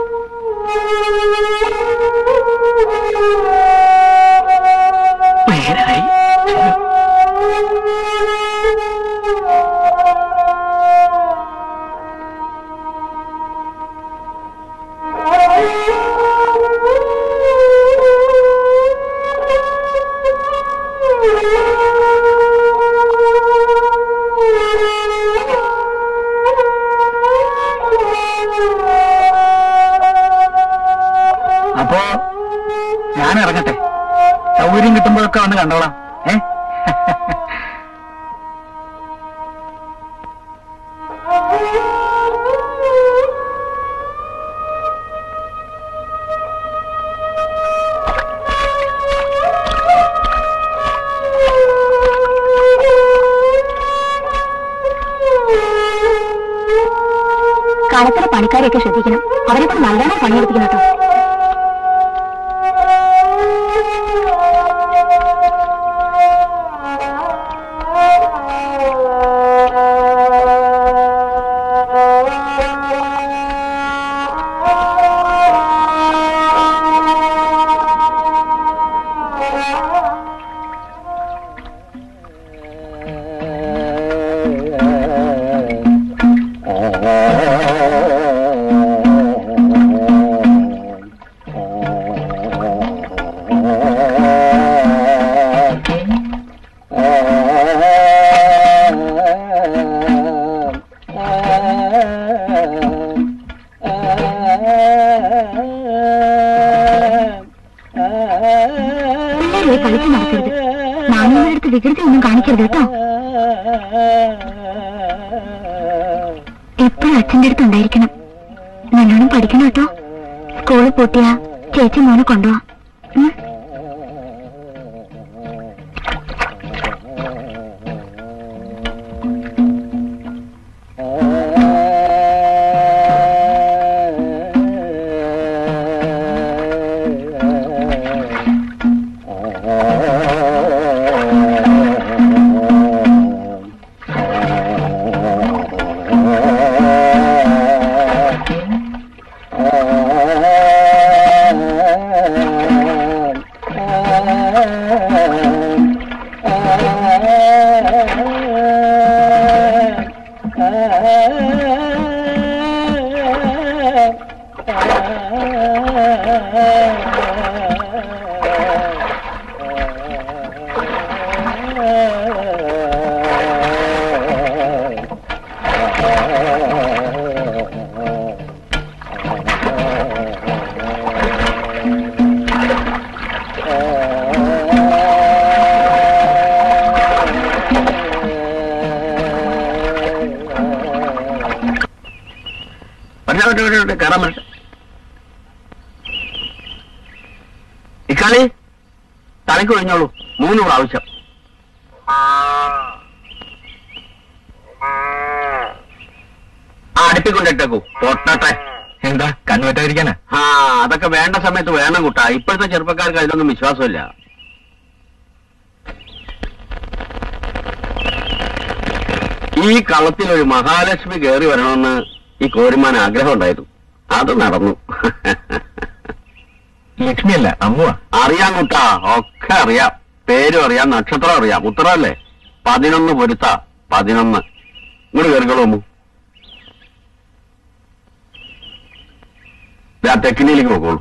പേരായി ചെല്ലു. അപ്പോ ഞാൻ ഇറങ്ങട്ടെ സൗകര്യം കിട്ടുമ്പോഴൊക്കെ വന്ന് കണ്ടോളാം ഏ കാലത്തിലെ പണിക്കാരെയൊക്കെ ശ്രദ്ധിക്കണം അവരെ കൊണ്ട് നല്ലോണം പണിയെടുപ്പിക്കണം കേട്ടോ പിള്ളേരെ കളിച്ചു നടക്കരുത് മാനവരുടെ അടുത്ത് വികൃതി ഒന്നും കാണിക്കരുത് കേട്ടോ എപ്പോഴും അച്ഛന്റെ അടുത്ത് ഉണ്ടായിരിക്കണം നല്ലോണം പഠിക്കണം കേട്ടോ സ്കൂളിൽ പൂട്ടിയ ചേച്ചി മോനെ കൊണ്ടുപോവാ ഉം? വരട്ടെ, വരട്ടെ, വരട്ടെ, വരട്ടെ, കയറാൻ വരട്ടെ ഇക്കാളി തലയ്ക്ക് ഒഴിഞ്ഞോളൂ മൂന്ന് പ്രാവശ്യം ആ അടുപ്പിക്കൊണ്ടിട്ടേക്കൂ പൊട്ടട്ടെ എന്താ കണ്ണുപറ്റാതിരിക്കാനാ ആ അതൊക്കെ വേണ്ട സമയത്ത് വേണം കുട്ടാ ഇപ്പോഴത്തെ ചെറുപ്പക്കാർക്ക് അതിലൊന്നും വിശ്വാസമില്ല ഈ കളത്തിൽ ഒരു മഹാലക്ഷ്മി കയറി വരണമെന്ന് ഈ കോരിമാൻ ആഗ്രഹം ഉണ്ടായിരുന്നു അത് നടന്നു ലക്ഷ്മിയല്ല അമ്മുവാ അറിയാം കുട്ടാ ഒക്കെ അറിയാം പേരും അറിയാം നക്ഷത്രം അറിയാം ഉത്തരവല്ലേ പതിനൊന്ന് പൊരുത്ത പതിനൊന്ന് ഇങ്ങോട്ട് കയറിക്കോളൂ അമ്മു ദാ തെക്കിനിയിലേക്ക് പോക്കോളൂ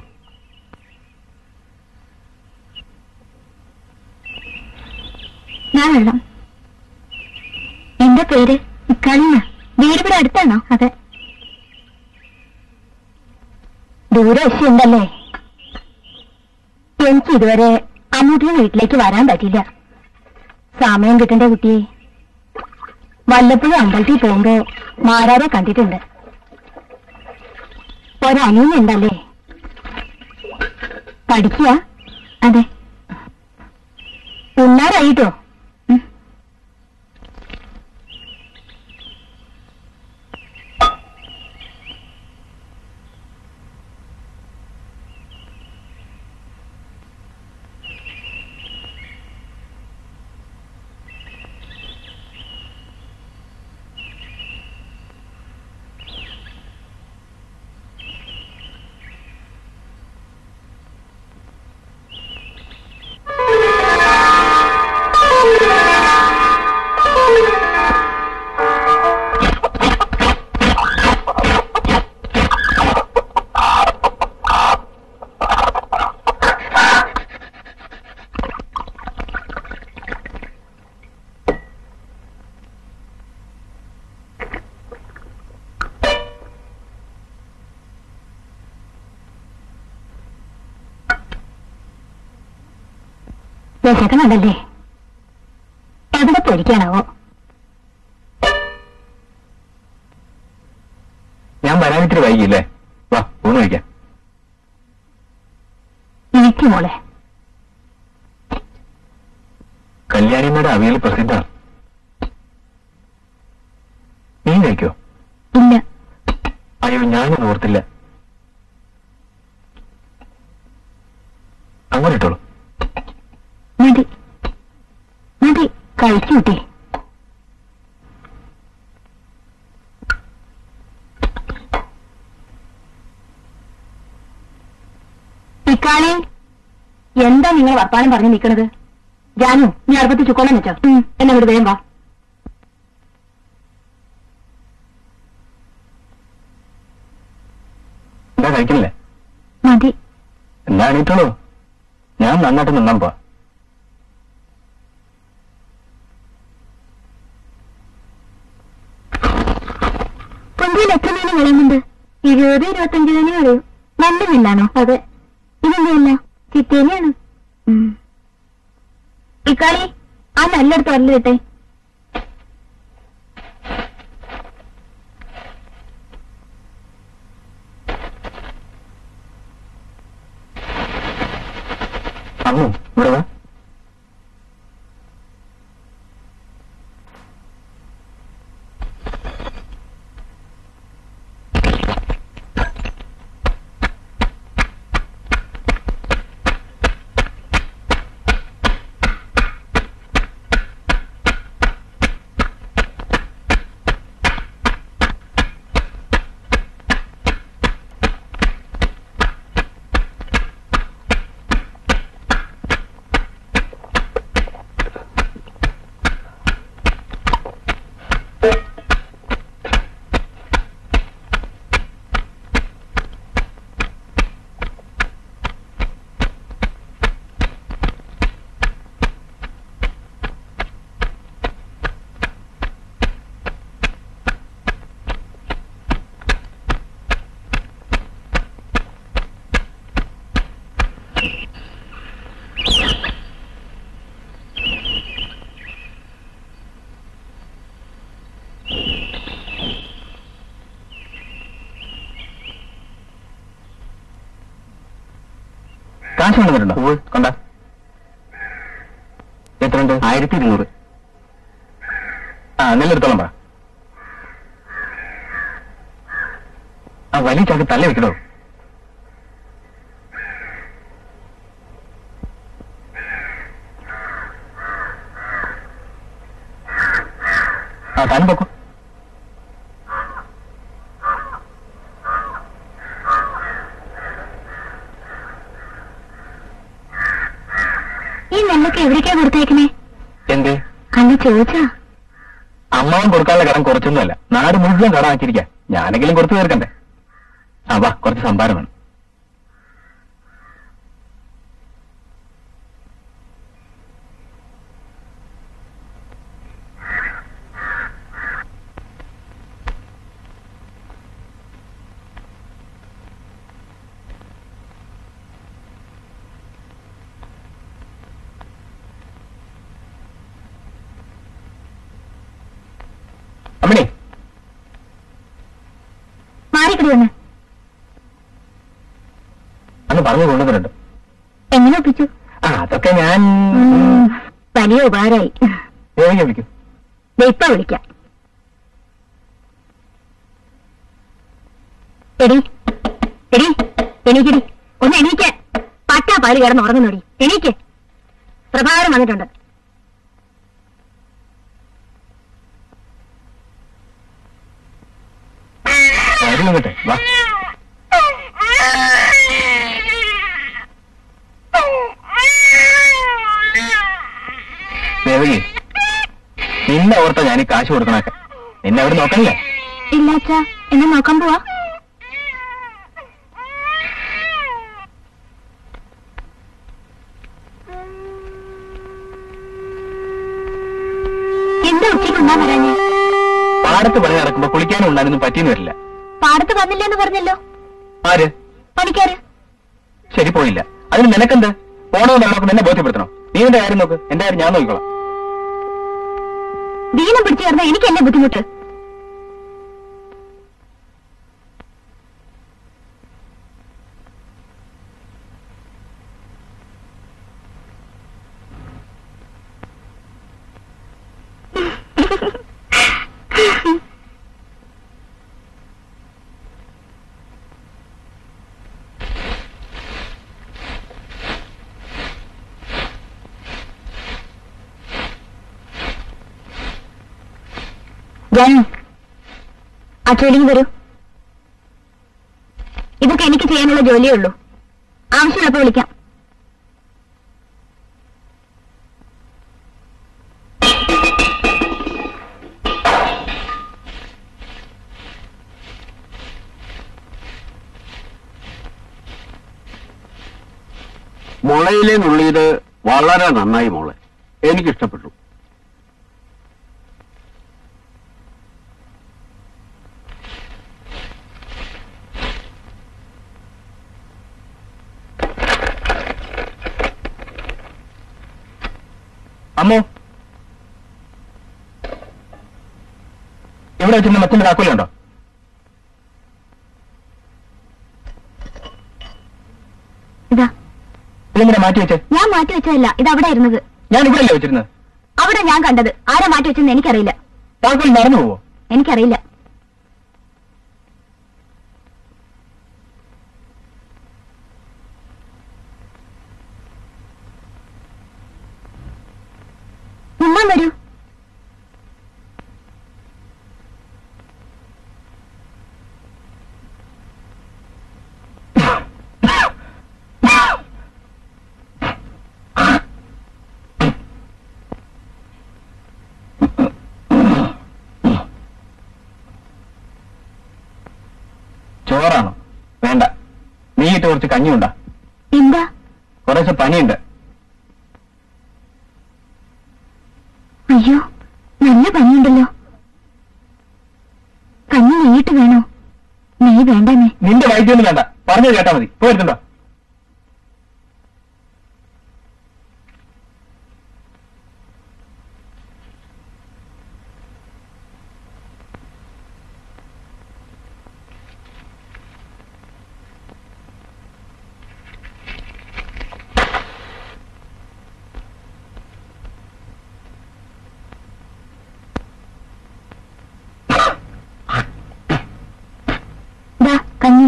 ഞാൻ വെള്ളം എന്റെ പേര് ഇക്കാളിന വീട് ഇവിടെ അടുത്താണോ അതെ ദൂരവശയുണ്ടല്ലേ എനിക്ക് ഇതുവരെ അമ്മൂട്ടിയുടെ വീട്ടിലേക്ക് വരാൻ പറ്റില്ല സമയം കിട്ടണ്ടേ കുട്ടിയെ വല്ലപ്പോഴും അമ്പലത്തിൽ പോകുമ്പോ മാരാരെ കണ്ടിട്ടുണ്ട് ഒരനിയനുണ്ടല്ലേ പഠിക്കുക അതെ ഉണ്ണാറായിട്ടോ ഉം. വിശക്കണുണ്ടല്ലേ എവിടെ പൊരിക്കാനാവോ ഞാൻ വരാനിത്തിരി വൈകില്ലേ വാ ഊണ് കഴിക്കാം എനിക്ക് മോളെ കല്യാണിമ്മയുടെ അവിയൽ പ്രസിദ്ധമാണ് നീ കഴിക്കോ ഇല്ല അയ്യോ ഞാനൊന്നും ഓർത്തില്ല അങ്ങോട്ട് ഇട്ടോളൂ മതി മതി കഴിച്ചു കുട്ടി ഇക്കാളി എന്താ നിങ്ങൾ വർത്താനം പറഞ്ഞു നിൽക്കണത് ജാനു നീ അടുപ്പത്ത് ചുക്കോളം വെച്ചോ എന്നെ ഇവിടെ വേഗം വാ എന്താ കഴിക്കണില്ലേ മതി എന്താ എണീറ്റോളൂ ഞാൻ നന്നായിട്ട് നിന്നാൻ പോവാ പൊന്തിയിൽ എത്ര മീൻ കളയുന്നുണ്ട് ഇരുപത് ഇരുപത്തഞ്ച് തന്നെ കളയും നല്ല മീനാണോ അതെ ഇതെന്തല്ല ചിത്തേനെയാണ് ഇക്കാളി ആ നല്ലെടുത്ത് വരല് കിട്ടെ അമ്മു ഇവിടെ വാ കാശ് കൊണ്ടുവന്നിട്ടുണ്ടോ കൊണ്ട എത്രയുണ്ട് ആയിരത്തി ഇരുന്നൂറ് ആ നെല്ലെടുത്തോളം പറ ആ വലിയ ചാക്ക് തല വെക്കണോ ആ താനും പൊക്കോ ഈ നെല്ലൊക്കെ എവിടേക്കാ കൊടുത്തേക്കണേ എന്തേ അന്ന് ചോദിച്ചാ അമ്മാവൻ കൊടുക്കാനുള്ള കടം കുറച്ചൊന്നുമല്ല നാട് മുഴുവൻ കടം ആക്കിയിരിക്കാം ഞാനെങ്കിലും കൊടുത്തു തീർക്കണ്ടേ ആ വാ കുറച്ച് സംഭാരം വേണം ഒപ്പിക്കടി ഒന്ന് അന്ന് പറഞ്ഞു കൊണ്ടുവന്നിട്ടുണ്ട് എങ്ങനെ ഒപ്പിച്ചു ആ അതൊക്കെ ഞാൻ ഉം, വലിയ ഉപകാരമായി ദേവിയെ വിളിക്കും ദേ ഇപ്പൊ വിളിക്കാം എടി എടി എണീക്കടി ഒന്ന് എണീക്ക് പട്ടാ പാല് കിടന്ന് ഉറങ്ങുന്നോടി എണീക്ക് പ്രഭാകരൻ വന്നിട്ടുണ്ട് വരുന്നു കേട്ടെ വാ ദേവകി നിന്നെ ഓർത്ത ഞാൻ ഈ കാശ് കൊടുക്കണൊക്കെ നിന്നെ അവിടെ നോക്കണില്ലേ ഇല്ല അച്ഛാ എന്നെ നോക്കാൻ പോവാ എന്താ ഉച്ചയ്ക്ക് ഉണ്ടാ വരാഞ്ഞേ പാടത്ത് പണി നടക്കുമ്പോ കുളിക്കാനും ഉണ്ടായിരുന്നു പറ്റിയെന്ന് വരില്ല പാടത്ത് വന്നില്ലെന്ന് പറഞ്ഞല്ലോ ആര് പണിക്കാര് ശരി പോയില്ല അതിന് നിനക്കെന്ത് പോണമെന്ന് നമുക്ക് നിന്നെ ബോധ്യപ്പെടുത്തണം നീ നിന്റെ കാര്യം നോക്ക് എന്റെ കാര്യം ഞാൻ നോക്കിക്കോളാം ദീനം പിടിച്ചു ചേർന്ന എനിക്ക് എന്നെ ബുദ്ധിമുട്ട് ജാനു ആ ട്രെയിനിങ് വരൂ ഇതൊക്കെ എനിക്ക് ചെയ്യാനുള്ള ജോലിയേ ഉള്ളൂ ആവശ്യമുള്ളപ്പോ വിളിക്കാം മുളയിലെ നുള്ളിയത് വളരെ നന്നായി മോളെ എനിക്കിഷ്ടപ്പെട്ടു അമ്മോ ഇവിടെ വെച്ചിരുന്ന മച്ചന്റെ താക്കോലുണ്ടോ ഇതാ ഇതെങ്ങനെ മാറ്റി വെച്ചേ ഞാൻ മാറ്റി വെച്ചതല്ല ഇത് അവിടെ ഇരുന്നത് ഞാൻ ഇവിടെ അല്ലേ വെച്ചിരുന്നത് അവിടെ ഞാൻ കണ്ടത് ആരാ മാറ്റി വെച്ചെന്ന് എനിക്കറിയില്ല താക്കോൽ നടന്നു പോവോ എനിക്കറിയില്ല ഉമ്മാൻ വരൂ ചോറാണോ വേണ്ട നീ ഇട്ട് കുറച്ച് കഞ്ഞിയുണ്ടാ എന്താ കുറച്ച് പനിയുണ്ട് അയ്യോ നല്ല പനിയുണ്ടല്ലോ കഞ്ഞി നെയ്യിട്ട് വേണോ നെയ്യ് വേണ്ടമേ നിന്റെ വൈദ്യൊന്നും വേണ്ട പറഞ്ഞത് കേട്ടാ മതി പോയിരുന്നുണ്ടോ ദാ കഞ്ഞി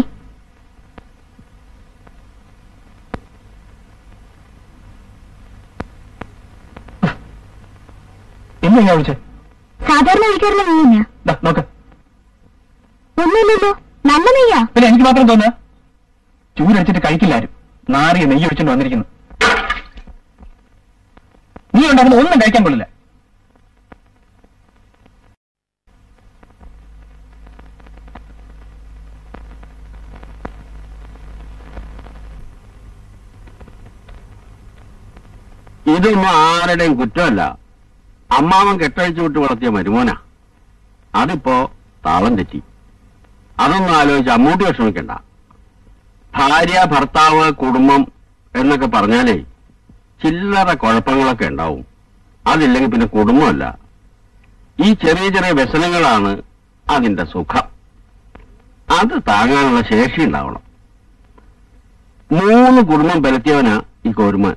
ഇന്ന് ഞാൻ വിളിച്ചേ സാധാരണ വിളിക്കാറില്ല നെയ്യ് തന്നെയാ ദാ, നോക്ക് ഒന്നുമില്ലല്ലോ നല്ല നെയ്യാ പിന്നെ എനിക്ക് മാത്രം തോന്നുക ചൂരടിച്ചിട്ട് കഴിക്കില്ലാരും നാറിയ നെയ്യ് ഒഴിച്ചിട്ട് വന്നിരിക്കുന്നു നീ ഉണ്ടാക്കുന്ന ഒന്നും കഴിക്കാൻ കൊള്ളില്ല ഇതൊന്നും ആരുടെയും കുറ്റമല്ല അമ്മാവൻ കെട്ടഴിച്ചു വിട്ട് വളർത്തിയ മരുമോനാ അതിപ്പോ താളം തെറ്റി അതൊന്നും ആലോചിച്ച് അമ്മൂട്ടി വിഷമിക്കണ്ട ഭാര്യ ഭർത്താവ് കുടുംബം എന്നൊക്കെ പറഞ്ഞാലേ ചില്ലറ കുഴപ്പങ്ങളൊക്കെ ഉണ്ടാവും അതില്ലെങ്കിൽ പിന്നെ കുടുംബമല്ല ഈ ചെറിയ ചെറിയ വ്യസനങ്ങളാണ് അതിന്റെ സുഖം അത് താങ്ങാനുള്ള ശേഷി ഉണ്ടാവണം മൂന്ന് കുടുംബം പരത്തിയവനാ ഈ കോരുമാൻ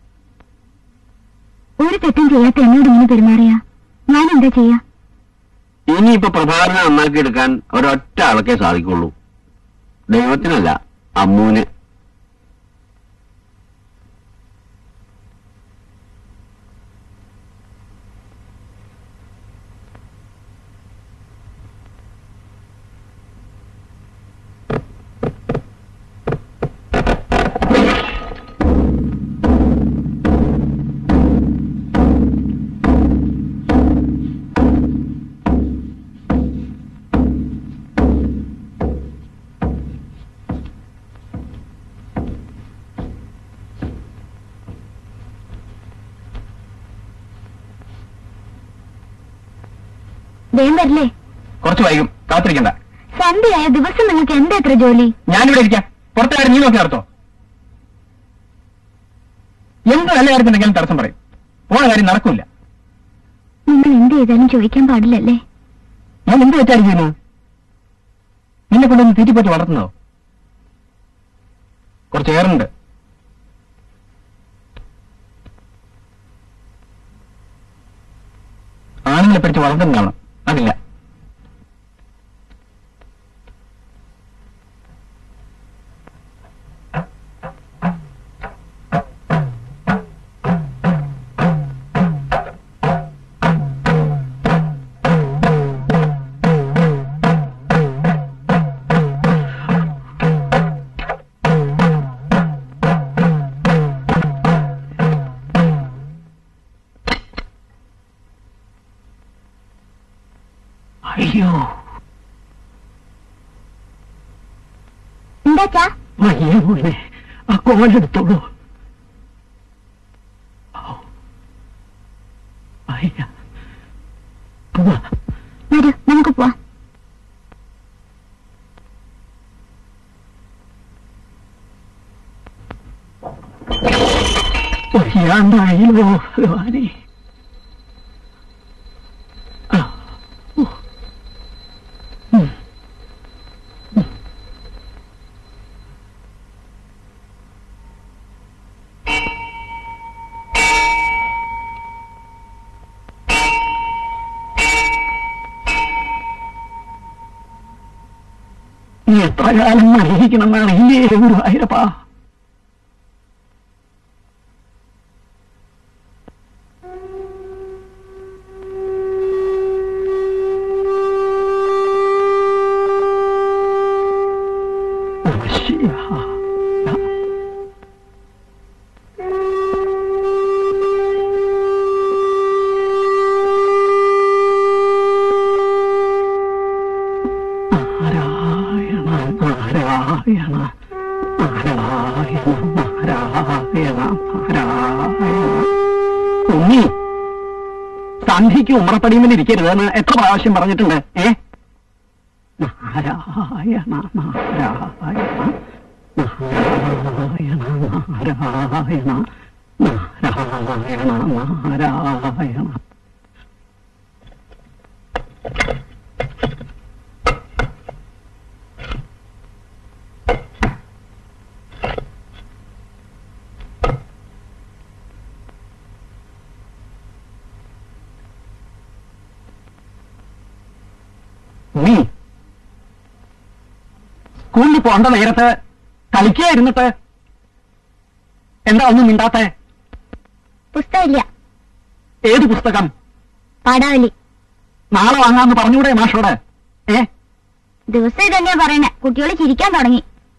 ഒരു തെറ്റും ചെയ്യാത്ത എന്നോട് ഇങ്ങനെ പെരുമാറിയാ ഞാൻ എന്താ ചെയ്യാ ഇനിയിപ്പോ പ്രഭാകരനെ നന്നാക്കി എടുക്കാൻ ഒരൊറ്റ ആൾക്കേ സാധിക്കുള്ളൂ ദൈവത്തിനല്ല അമ്മൂന് വേം വരില്ലേ കുറച്ച് വൈകും കാത്തിരിക്കണ്ട സന്ധ്യയായ ദിവസം നിങ്ങൾക്ക് എന്താ എത്ര ജോലി ഞാനിവിടെ ഇരിക്കാം പുറത്തെ കാര്യം നീ നോക്കി നടത്തോ എന്ത് നല്ല കാര്യത്തിനെങ്കിലും തടസ്സം പറയും പോണ കാര്യം നടക്കൂല നിങ്ങൾ എന്ത് ചെയ്താലും ചോദിക്കാൻ പാടില്ലല്ലേ ഞാൻ എന്ത് തെറ്റാണ് ചെയ്യുന്നത് നിന്നെ കൊണ്ടൊന്ന് തീറ്റിപ്പറ്റി വളർത്തുന്നോ കുറച്ച് ഏറുണ്ട് ആണുങ്ങളെ പിടിച്ച് വളർത്തുന്നതാണ് അതില്ല അയ്യോ എന്താച്ചാ വയ്യ മോനെ ആ കോലെടുത്തോളൂ ഔ. അയ്യ പോവാ. വരൂ നമുക്ക് പോവാം വയ്യാണ്ടായല്ലോ ഭഗവാനെ ആ. ഉ. ഉം. നീ എത്ര കാലം മരിക്കണമെന്നാണ് ഇല്ലേ ഗുരുവായൂരപ്പാ നമഃശിവായ. നാരായണ നാരായണ നാരായണ നാരായണ നാരായണ ഉണ്ണി സന്ധിക്ക് ഉമ്രപ്പടിയുമിൽ ഇരിക്കരുതെന്ന് എത്ര പ്രാവശ്യം പറഞ്ഞിട്ടുണ്ട് ഏ നാരായണ നാരായണ നാരായണ നാരായണ നാരായണ നാരായണ നീ സ്കൂളിൽ പോകേണ്ട നേരത്ത് കളിക്കുക ഇരുന്നിട്ട് എന്താ ഒന്നും മിണ്ടാത്തെ പുസ്തകമില്ല ഏത് പുസ്തകം പാടാവലി നാളെ വാങ്ങാന്ന് പറഞ്ഞൂടെ മാഷോട് ഏ ദിവസം ഇതന്നെയാ പറയണേ കുട്ടികൾ ചിരിക്കാൻ തുടങ്ങി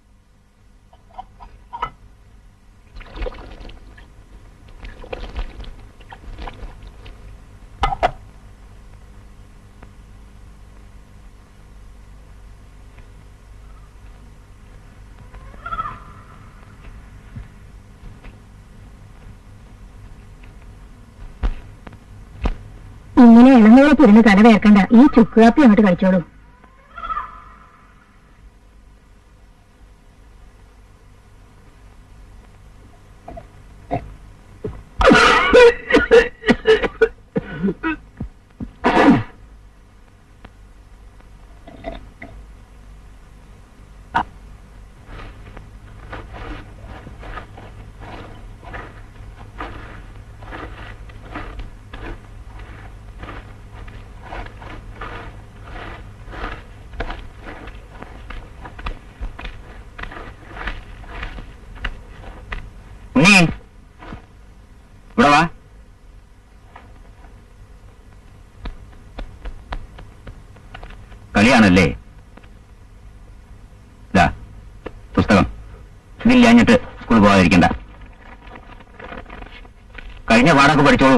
ഇങ്ങനെ ഇളനീളത്തിരുന്ന് കട വേർക്കണ്ട ഈ ചുക്കുകാപ്പി അങ്ങോട്ട് കഴിച്ചോളൂ ഉണ്ണി ഇവിടെ വാ കളിയാണല്ലേ ഇതാ പുസ്തകം ഇതില്ലാഞ്ഞിട്ട് സ്കൂളിൽ പോകാതിരിക്കണ്ട കഴിഞ്ഞ പാടൊക്കെ പഠിച്ചോളൂ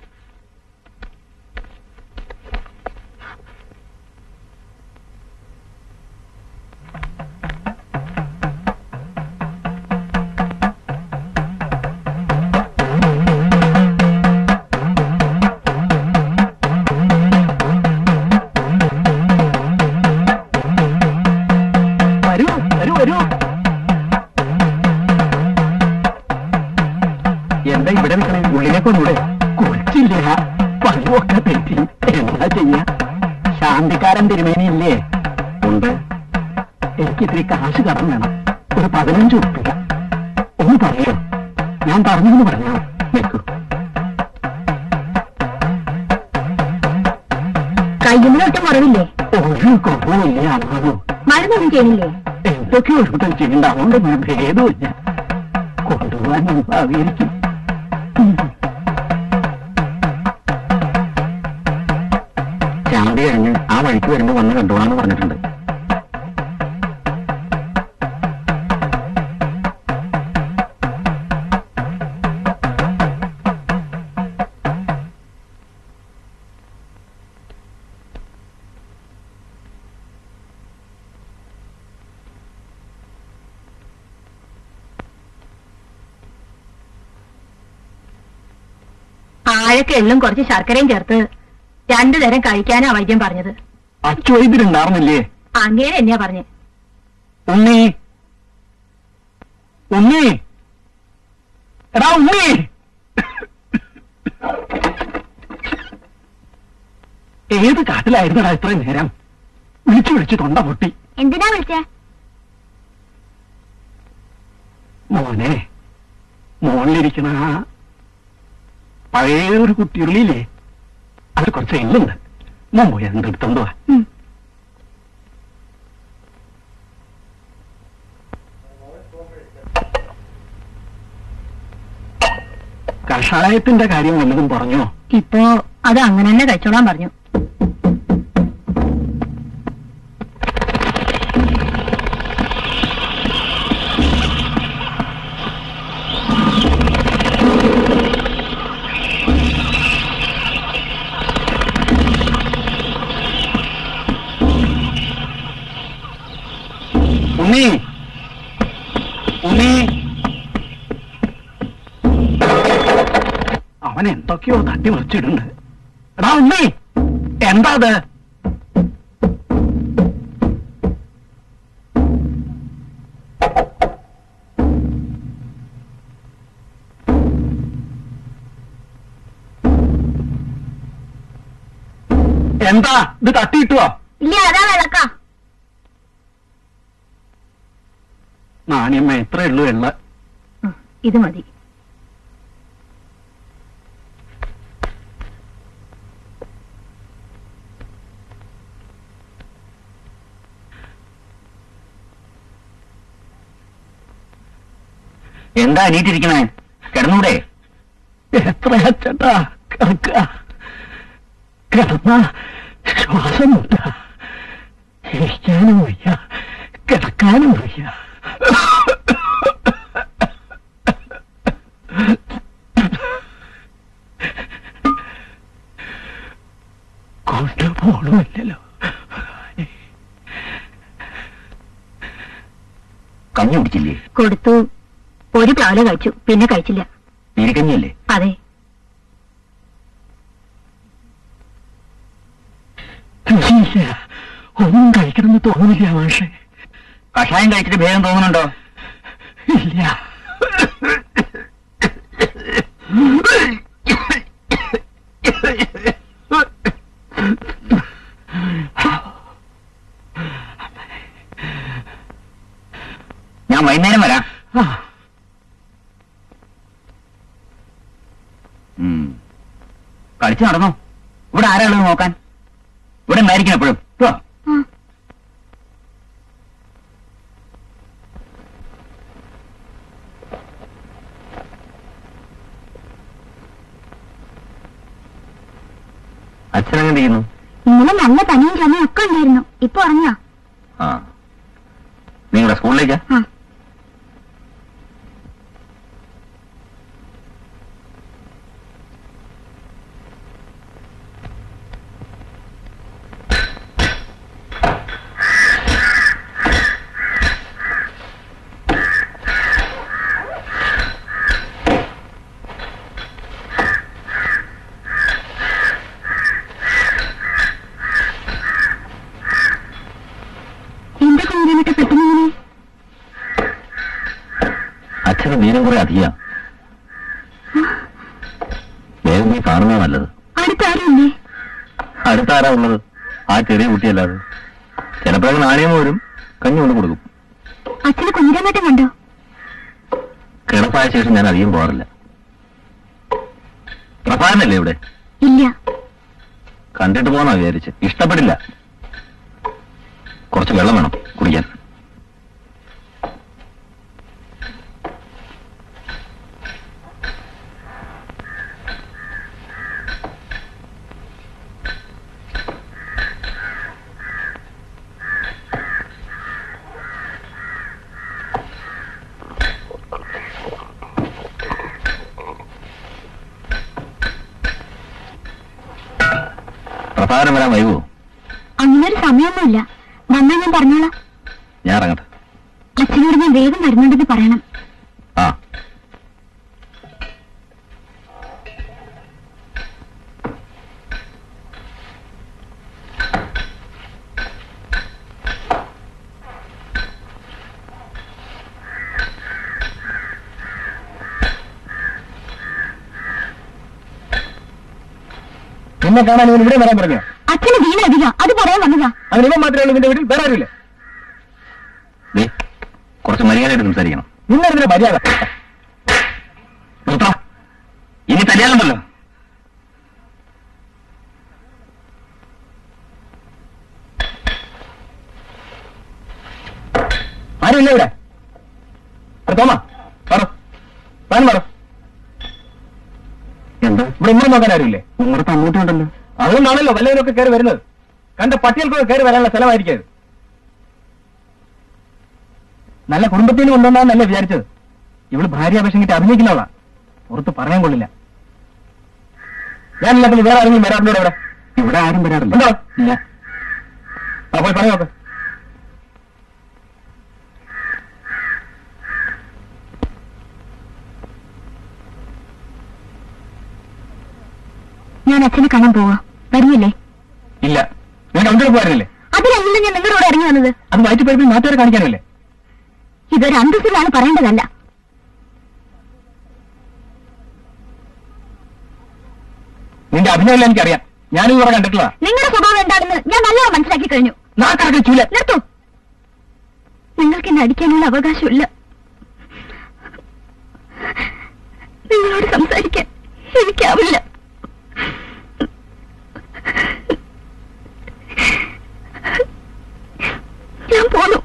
വരൂ വരൂ വരൂ എന്താ ഇവിടെ നിൽക്കണേ ഉള്ളിലേക്ക് ഒന്നൂടെ കൊച്ചില്ല പതിവൊക്കെ തെറ്റി എന്താ ചെയ്യാ ശാന്തിക്കാരൻ തിരുമേനിയില്ലേ ഉണ്ട് എനിക്ക് ഇത്തിരി കാശ് കടം വേണം ഒരു പതിനഞ്ച് ഉറുപ്പിക ഒന്ന് പറയോ ഞാൻ പറഞ്ഞെന്ന് പറഞ്ഞോ നിൽക്കൂ കയ്യുമ്മിലൊട്ടും കുറവില്ലേ ഒരു കുറവില്ല അതാണോ മരുന്നൊന്നും ചെയ്യണില്ലേ എന്തൊക്കെ ഒരുത്തം ചെയ്യണ്ട അതുകൊണ്ടൊന്നും ഭേദമില്ല കൊണ്ടുപോകാൻ ഭാവിയായിരിക്കും ശാന്തി കഴിഞ്ഞ് ആ വഴിക്ക് വരുമ്പോ വന്ന് കണ്ടോളാന്ന് പറഞ്ഞിട്ടുണ്ട് ആഴക്ക് എള്ളും കുറച്ച് ശർക്കരയും ചേർത്ത് രണ്ടു നേരം കഴിക്കാനാ വൈദ്യം പറഞ്ഞത് അച്ചോയ്തിലുണ്ടാർന്നില്ലേ അങ്ങേരെ തന്നെയാ പറഞ്ഞ് ഉണ്ണി ഉണ്ണി എടാ ഉണ്ണി ഏത് കാട്ടിലായിരുന്നടാ ഇത്രയും നേരം വിളിച്ചു വിളിച്ച് തൊണ്ട പൊട്ടി എന്തിനാ വിളിച്ചേ മോനെ മോളിലിരിക്കണ ആ പഴയ ഒരു കുട്ടിയുള്ളില്ലേ അത് കുറച്ച് എല്ലുണ്ട് മോൻ പോയി അതിന്റെ എടുത്തോണ്ട് വാ ഉം. കഷായത്തിന്റെ കാര്യം വല്ലതും പറഞ്ഞോ ഇപ്പോ അത് അങ്ങനെ തന്നെ കഴിച്ചോളാൻ പറഞ്ഞു ഉണ്ണി ഉണ്ണി അവൻ എന്തൊക്കെയോ തട്ടി മറിച്ചിടുന്നുണ്ട് എടാ ഉണ്ണി എന്താ അത് എന്താ ഇത് തട്ടിയിട്ടുവോ ഇല്ല അതാ വിളക്കാ നാണിയമ്മ എത്ര ഉള്ളൂ എള്ള ഉം, ഇത് മതി എന്താ അനീറ്റിരിക്കണേ കിടന്നൂടെ എത്ര ചേട്ടാ കിടക്കുക കിടന്ന ശ്വാസം മുട്ട ഇരിക്കാനും വയ്യ കിടക്കാനും വയ്യ കൊണ്ടുപോകണമില്ലല്ലോ കഞ്ഞി കുടിച്ചില്ലേ കൊടുത്തു ഒരു പ്ലാവില കഴിച്ചു പിന്നെ കഴിച്ചില്ല നീരിക്കഞ്ഞിയല്ലേ അതെ ഇല്ല ഒന്നും കഴിക്കണമെന്ന് തോന്നുന്നില്ല മാഷെ കഷായം കഴിച്ചിട്ട് ഭേദം തോന്നുന്നുണ്ടോ ഇല്ല ഞാൻ വൈകുന്നേരം വരാം ആ, ഉം. കളിച്ചു നടന്നോ ഇവിടെ ആരാളുള്ളത് നോക്കാൻ ഇവിടെ ഉണ്ടായിരിക്കണം എപ്പോഴും കേട്ടോ ഉം. അച്ഛൻ എങ്ങനെ ചെയ്യുന്നു ഇന്നലെ നല്ല പനിയും ചുമയും ഒക്കെ ഉണ്ടായിരുന്നു ഇപ്പൊ ഉറങ്ങാ ആ നിങ്ങളുടെ സ്കൂളിലേക്കാ ആ എന്താ കുഞ്ഞിരമിട്ട് പെട്ടെന്ന് അച്ഛന് നീരം കുറെ അധികം വേഗം നീ കാണുന്നതാ നല്ലത് അടുത്താരുമില്ലേ അടുത്ത ആരാ ഉള്ളത് ആ ചെറിയ കുട്ടിയല്ലാതെ ചിലപ്പോഴൊക്കെ നാണയം വരും കഞ്ഞി കൊണ്ട് കൊടുക്കും അച്ഛന് കുഞ്ഞിരമേട്ടം കണ്ടോ കിടപ്പായ ശേഷം ഞാൻ അധികം പോകാറില്ല പ്രഭാനല്ലേ ഇവിടെ ഇല്ല കണ്ടിട്ട് പോകാന്നാ വിചാരിച്ച് ഇഷ്ടപ്പെടില്ല കുറച്ച് വെള്ളം വേണം കുടിക്കാൻ പ്രഭാകരൻ വരാൻ വൈകുമോ അങ്ങനൊരു സമയമൊന്നുമില്ല വന്നാ ഞാൻ പറഞ്ഞോളാം ഞാൻ ഇറങ്ങട്ടെ അച്ഛനോട് ഞാൻ വേഗം വരുന്നുണ്ടെന്ന് പറയണം ആ എന്നെ കാണാൻ ഇവൻ ഇവിടെ വരാൻ പറഞ്ഞോ അച്ഛന് വീണ അധികം അത് പറയാൻ വന്നതാ അവൻ ഇവൻ മാത്രമേ ഉള്ളൂ നിന്റെ വീട്ടിൽ വേറെ ആരുമില്ല ദേ കുറച്ച് മര്യാദയായിട്ട് സംസാരിക്കണം നിന്നെന്തിനാ മര്യാദ നിർത്താം ഇനി തല്ലിയാലുണ്ടല്ലോ ആരുമില്ല ഇവിടെ എടാ തോമ പറ താൻ പറ എന്താ ഇവിടെ ഉമ്മ നോക്കാൻ ആരുമില്ലേ നിങ്ങളുടെ തമ്മൂട്ടി ഉണ്ടല്ലോ അതുകൊണ്ടാണല്ലോ വല്ലവരൊക്കെ കയറി വരുന്നത് കണ്ട പട്ടികൾക്കൊക്കെ കയറി വരാനുള്ള സ്ഥലമായിരിക്കും നല്ല കുടുംബത്തിൽ നിന്ന് കൊണ്ടുവന്നാന്നല്ലേ വിചാരിച്ചത് ഇവള് ഭാര്യാപേക്ഷം കിട്ടി അഭിനയിക്കുന്നവളാ പുറത്ത് പറയാൻ കൊള്ളില്ല ഞാനില്ലാത്ത വേറെ ആരെങ്കിലും വരാറുണ്ടോ ഇവിടെ ഇവിടെ ആരും വരാറില്ല ഉണ്ടോ ഇല്ല ആ പോയി പറഞ്ഞു നോക്ക് ഞാൻ അച്ഛനെ കാണാൻ പോവാ വരുന്നില്ലേ ഇല്ല നിനക്ക് അവിടെ പോകാറില്ലേ അതിനല്ല ഞാൻ നിങ്ങളോട് ഇറങ്ങി വന്നത് അത് വയറ്റുപഴുപ്പിൽ നാട്ടുകാരെ കാണിക്കാനല്ലേ ഇതൊരു അന്തസ്സിലാണ് പറയേണ്ടതല്ല നിന്റെ അഭിനയം എനിക്കറിയാം ഞാനും ഇവിടെ കണ്ടിട്ടുള്ള നിങ്ങളുടെ സ്വഭാവം എന്താണെന്ന് ഞാൻ നല്ലോണം മനസ്സിലാക്കി കഴിഞ്ഞു നാക്കാർക്ക് ചൂല നിർത്തൂ നിങ്ങൾക്ക് എന്നെ അടിക്കാനുള്ള അവകാശമില്ല നിങ്ങളോട് സംസാരിക്കാൻ എനിക്കാവില്ല ഞാൻ പോന്നു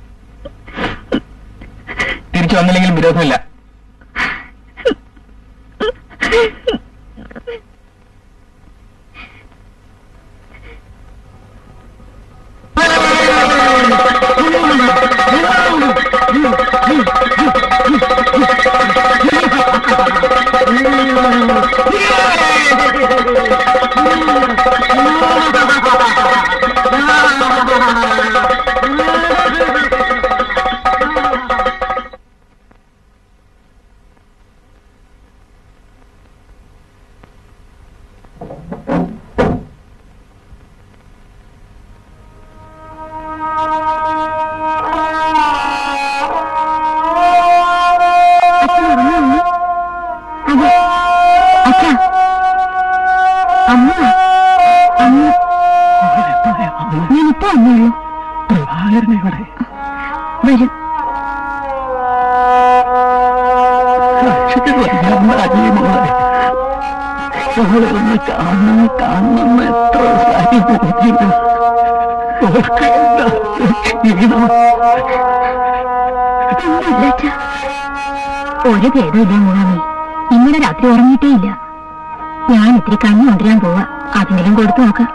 തിരിച്ചു വന്നില്ലെങ്കിലും വിരോധമില്ല അച്ഛൻ ഉറങ്ങുന്നു അതെ അച്ഛാ അമ്മ അമ്മ ഞാൻ ഇപ്പൊ വന്നുള്ളൂ പ്രഭാകരനെ ഇവിടെ വരും അവളെ ഒന്ന് കാണണം കാണണം എത്ര സാരി നോക്കിയിട്ട് അവൾക്ക് എന്താ ക്ഷീണം ഒന്നുമില്ല അച്ഛാ ഒരു ഭേദമില്ല മൂന്നാമേ ഇന്നലെ രാത്രി ഉറങ്ങിയിട്ടേ ഇല്ല ഞാൻ ഇത്തിരി കഞ്ഞി കൊണ്ടുവരാൻ പോവാ അതിനെങ്കിലും കൊടുത്തു നോക്ക്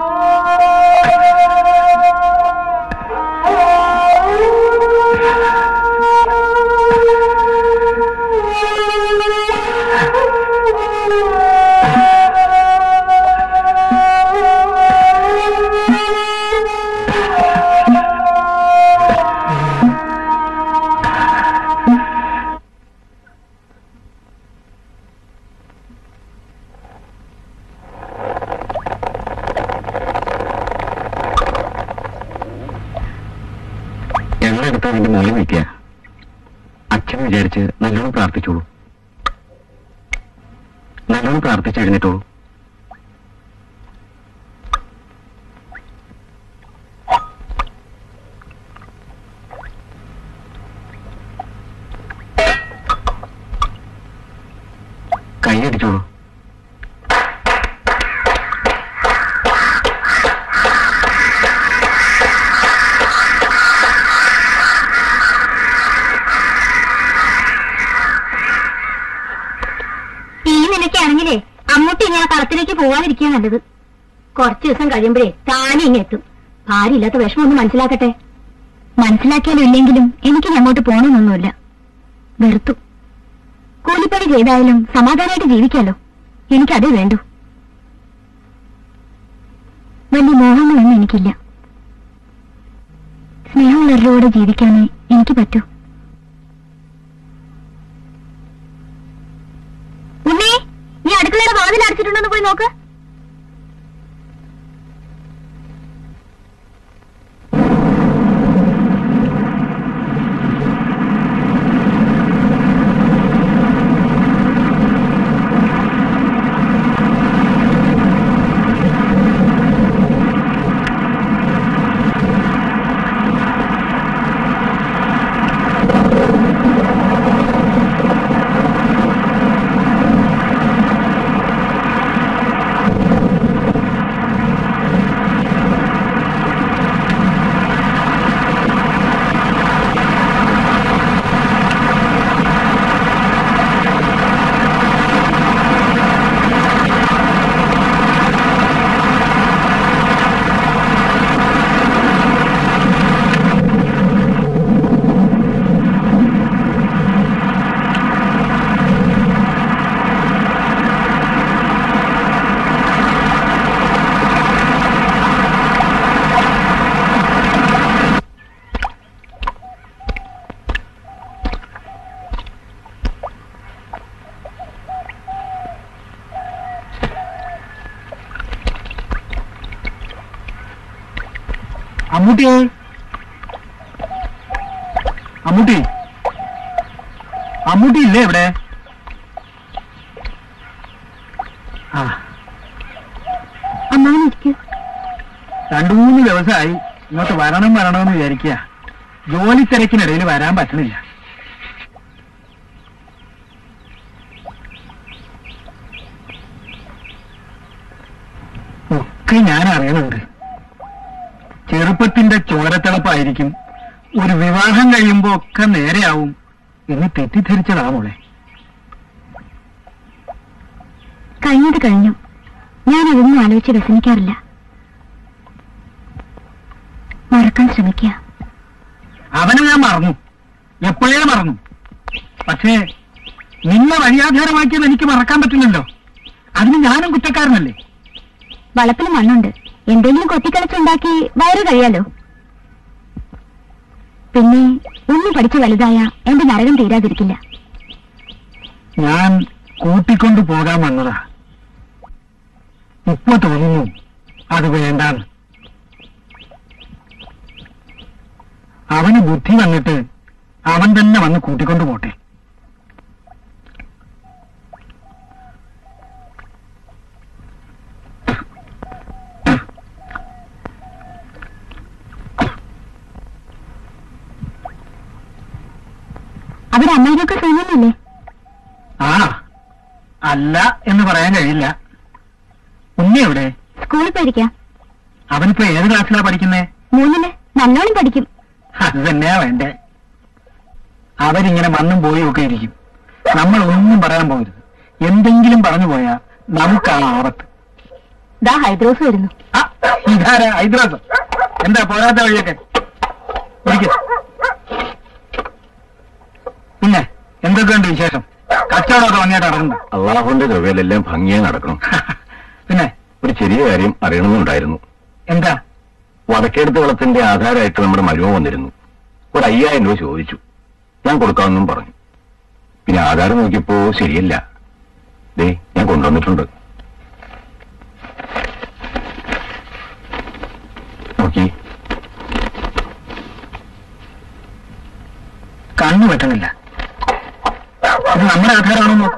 എണ്ണ എടുത്ത് അതിന്റെ മുകളിൽ വയ്ക്കുക അച്ഛൻ വിചാരിച്ച് നല്ലോണം പ്രാർത്ഥിച്ചോളൂ നല്ലോണം പ്രാർത്ഥിച്ച് എഴുന്നേറ്റോളൂ കൈയടിച്ചോളൂ ഈ നിലയ്ക്കാണെങ്കിലേ അമ്മൂട്ടി ഇങ്ങനെ കളത്തിലേക്ക് പോവാതിരിക്കുക നല്ലത് കുറച്ചു ദിവസം കഴിയുമ്പോഴേ താനെ ഇങ്ങ് എത്തും ഭാര്യ ഇല്ലാത്ത വിഷമം ഒന്ന് മനസ്സിലാക്കട്ടെ മനസ്സിലാക്കിയാലും ഇല്ലെങ്കിലും എനിക്ക് ഇനി അങ്ങോട്ട് പോകണമെന്നൊന്നുമില്ല വെറുത്തു കൂലിപ്പണി ചെയ്തായാലും സമാധാനമായിട്ട് ജീവിക്കാലോ എനിക്കതേ വേണ്ടു വലിയ മോഹങ്ങളൊന്നും എനിക്കില്ല സ്നേഹമുള്ളവരുടെ ജീവിക്കാനേ എനിക്ക് പറ്റൂ ഉണ്ണി നീ അടുക്കളയുടെ വാതിൽ അടച്ചിട്ടുണ്ടോന്ന് പോയി നോക്ക് അമ്മൂട്ടി അമ്മൂട്ടി അമ്മൂട്ടി ഇല്ലേ ഇവിടെ ആ അമ്മാവൻ ഇരിക്കൂ രണ്ടു മൂന്ന് ദിവസമായി ഇങ്ങോട്ട് വരണം വരണമെന്ന് വിചാരിക്കുക ജോലി തിരക്കിനിടയിൽ വരാൻ പറ്റണില്ല ഒക്കെ ഞാൻ അറിയണുണ്ട് ചെറുപ്പത്തിന്റെ ചോരത്തിളപ്പായിരിക്കും ഒരു വിവാഹം കഴിയുമ്പോ ഒക്കെ നേരെയാവും എന്ന് തെറ്റിദ്ധരിച്ചതാ മോളെ കഴിഞ്ഞത് കഴിഞ്ഞു ഞാൻ അതൊന്നും ആലോചിച്ച് വ്യസനിക്കാറില്ല മറക്കാൻ ശ്രമിക്കുക അവനെ ഞാൻ മറന്നു എപ്പോഴേ മറന്നു പക്ഷേ നിന്നെ വഴിയാധാരമാക്കിയത് എനിക്ക് മറക്കാൻ പറ്റില്ലല്ലോ അതിന് ഞാനും കുറ്റക്കാരനല്ലേ വളപ്പിൽ മണ്ണുണ്ട് എന്തെങ്കിലും കൊത്തിക്കളിച്ചുണ്ടാക്കി വയറ് കഴിയാലോ പിന്നെ ഒന്നും പഠിച്ചു വലുതായ എന്റെ നരകം തീരാതിരിക്കില്ല ഞാൻ കൂട്ടിക്കൊണ്ടു പോകാൻ വന്നതാ ഇപ്പൊ തോന്നുന്നു അത് വേണ്ടാന്ന് അവന് ബുദ്ധി വന്നിട്ട് അവൻ തന്നെ വന്ന് കൂട്ടിക്കൊണ്ടു പോട്ടെ അവിടെ അമ്മയിലൊക്കെ സുഖമല്ലേ ആ അല്ല എന്ന് പറയാൻ കഴിയില്ല ഉണ്ണി എവിടെ സ്കൂളിൽ പോയിരിക്കാം അവനിപ്പോ ഏത് ക്ലാസ്സിലാ പഠിക്കുന്നേ മൂന്നില് നല്ലോണം പഠിക്കും അത് തന്നെയാ വേണ്ടേ അവരിങ്ങനെ വന്നും പോയും ഒക്കെ ഇരിക്കും നമ്മൾ ഒന്നും പറയാൻ പോകരുത് എന്തെങ്കിലും പറഞ്ഞു പോയാ നമുക്കാണ് ആപത്ത് ദാ ഹൈദ്രോസ് വരുന്നു ആ, ഇതാരാ ഹൈദ്രാസ് എന്താ പോരാത്ത വഴിയൊക്കെ ഇരിക്ക്. പിന്നെ എന്തൊക്കെയുണ്ട് വിശേഷം കച്ചവടമൊക്കെ ഭംഗിയായിട്ട് നടക്കുന്നു അള്ളാഹുവിന്റെ കൃപയിലെല്ലാം ഭംഗിയായി നടക്കണം പിന്നെ ഒരു ചെറിയ കാര്യം അറിയണമെന്നുണ്ടായിരുന്നു എന്താ വടക്കേടുത്ത് വളത്തിന്റെ ആധാരമായിട്ട് നമ്മുടെ മരുമ വന്നിരുന്നു ഒരു അയ്യായിരം രൂപ ചോദിച്ചു ഞാൻ കൊടുക്കാമെന്നും പറഞ്ഞു പിന്നെ ആധാരം നോക്കിയപ്പോ ശരിയല്ല ദേ ഞാൻ കൊണ്ടുവന്നിട്ടുണ്ട് നോക്കി കണ്ണു പറ്റുന്നില്ല ഇത് നമ്മുടെ ആധാരമാണോ നോക്ക്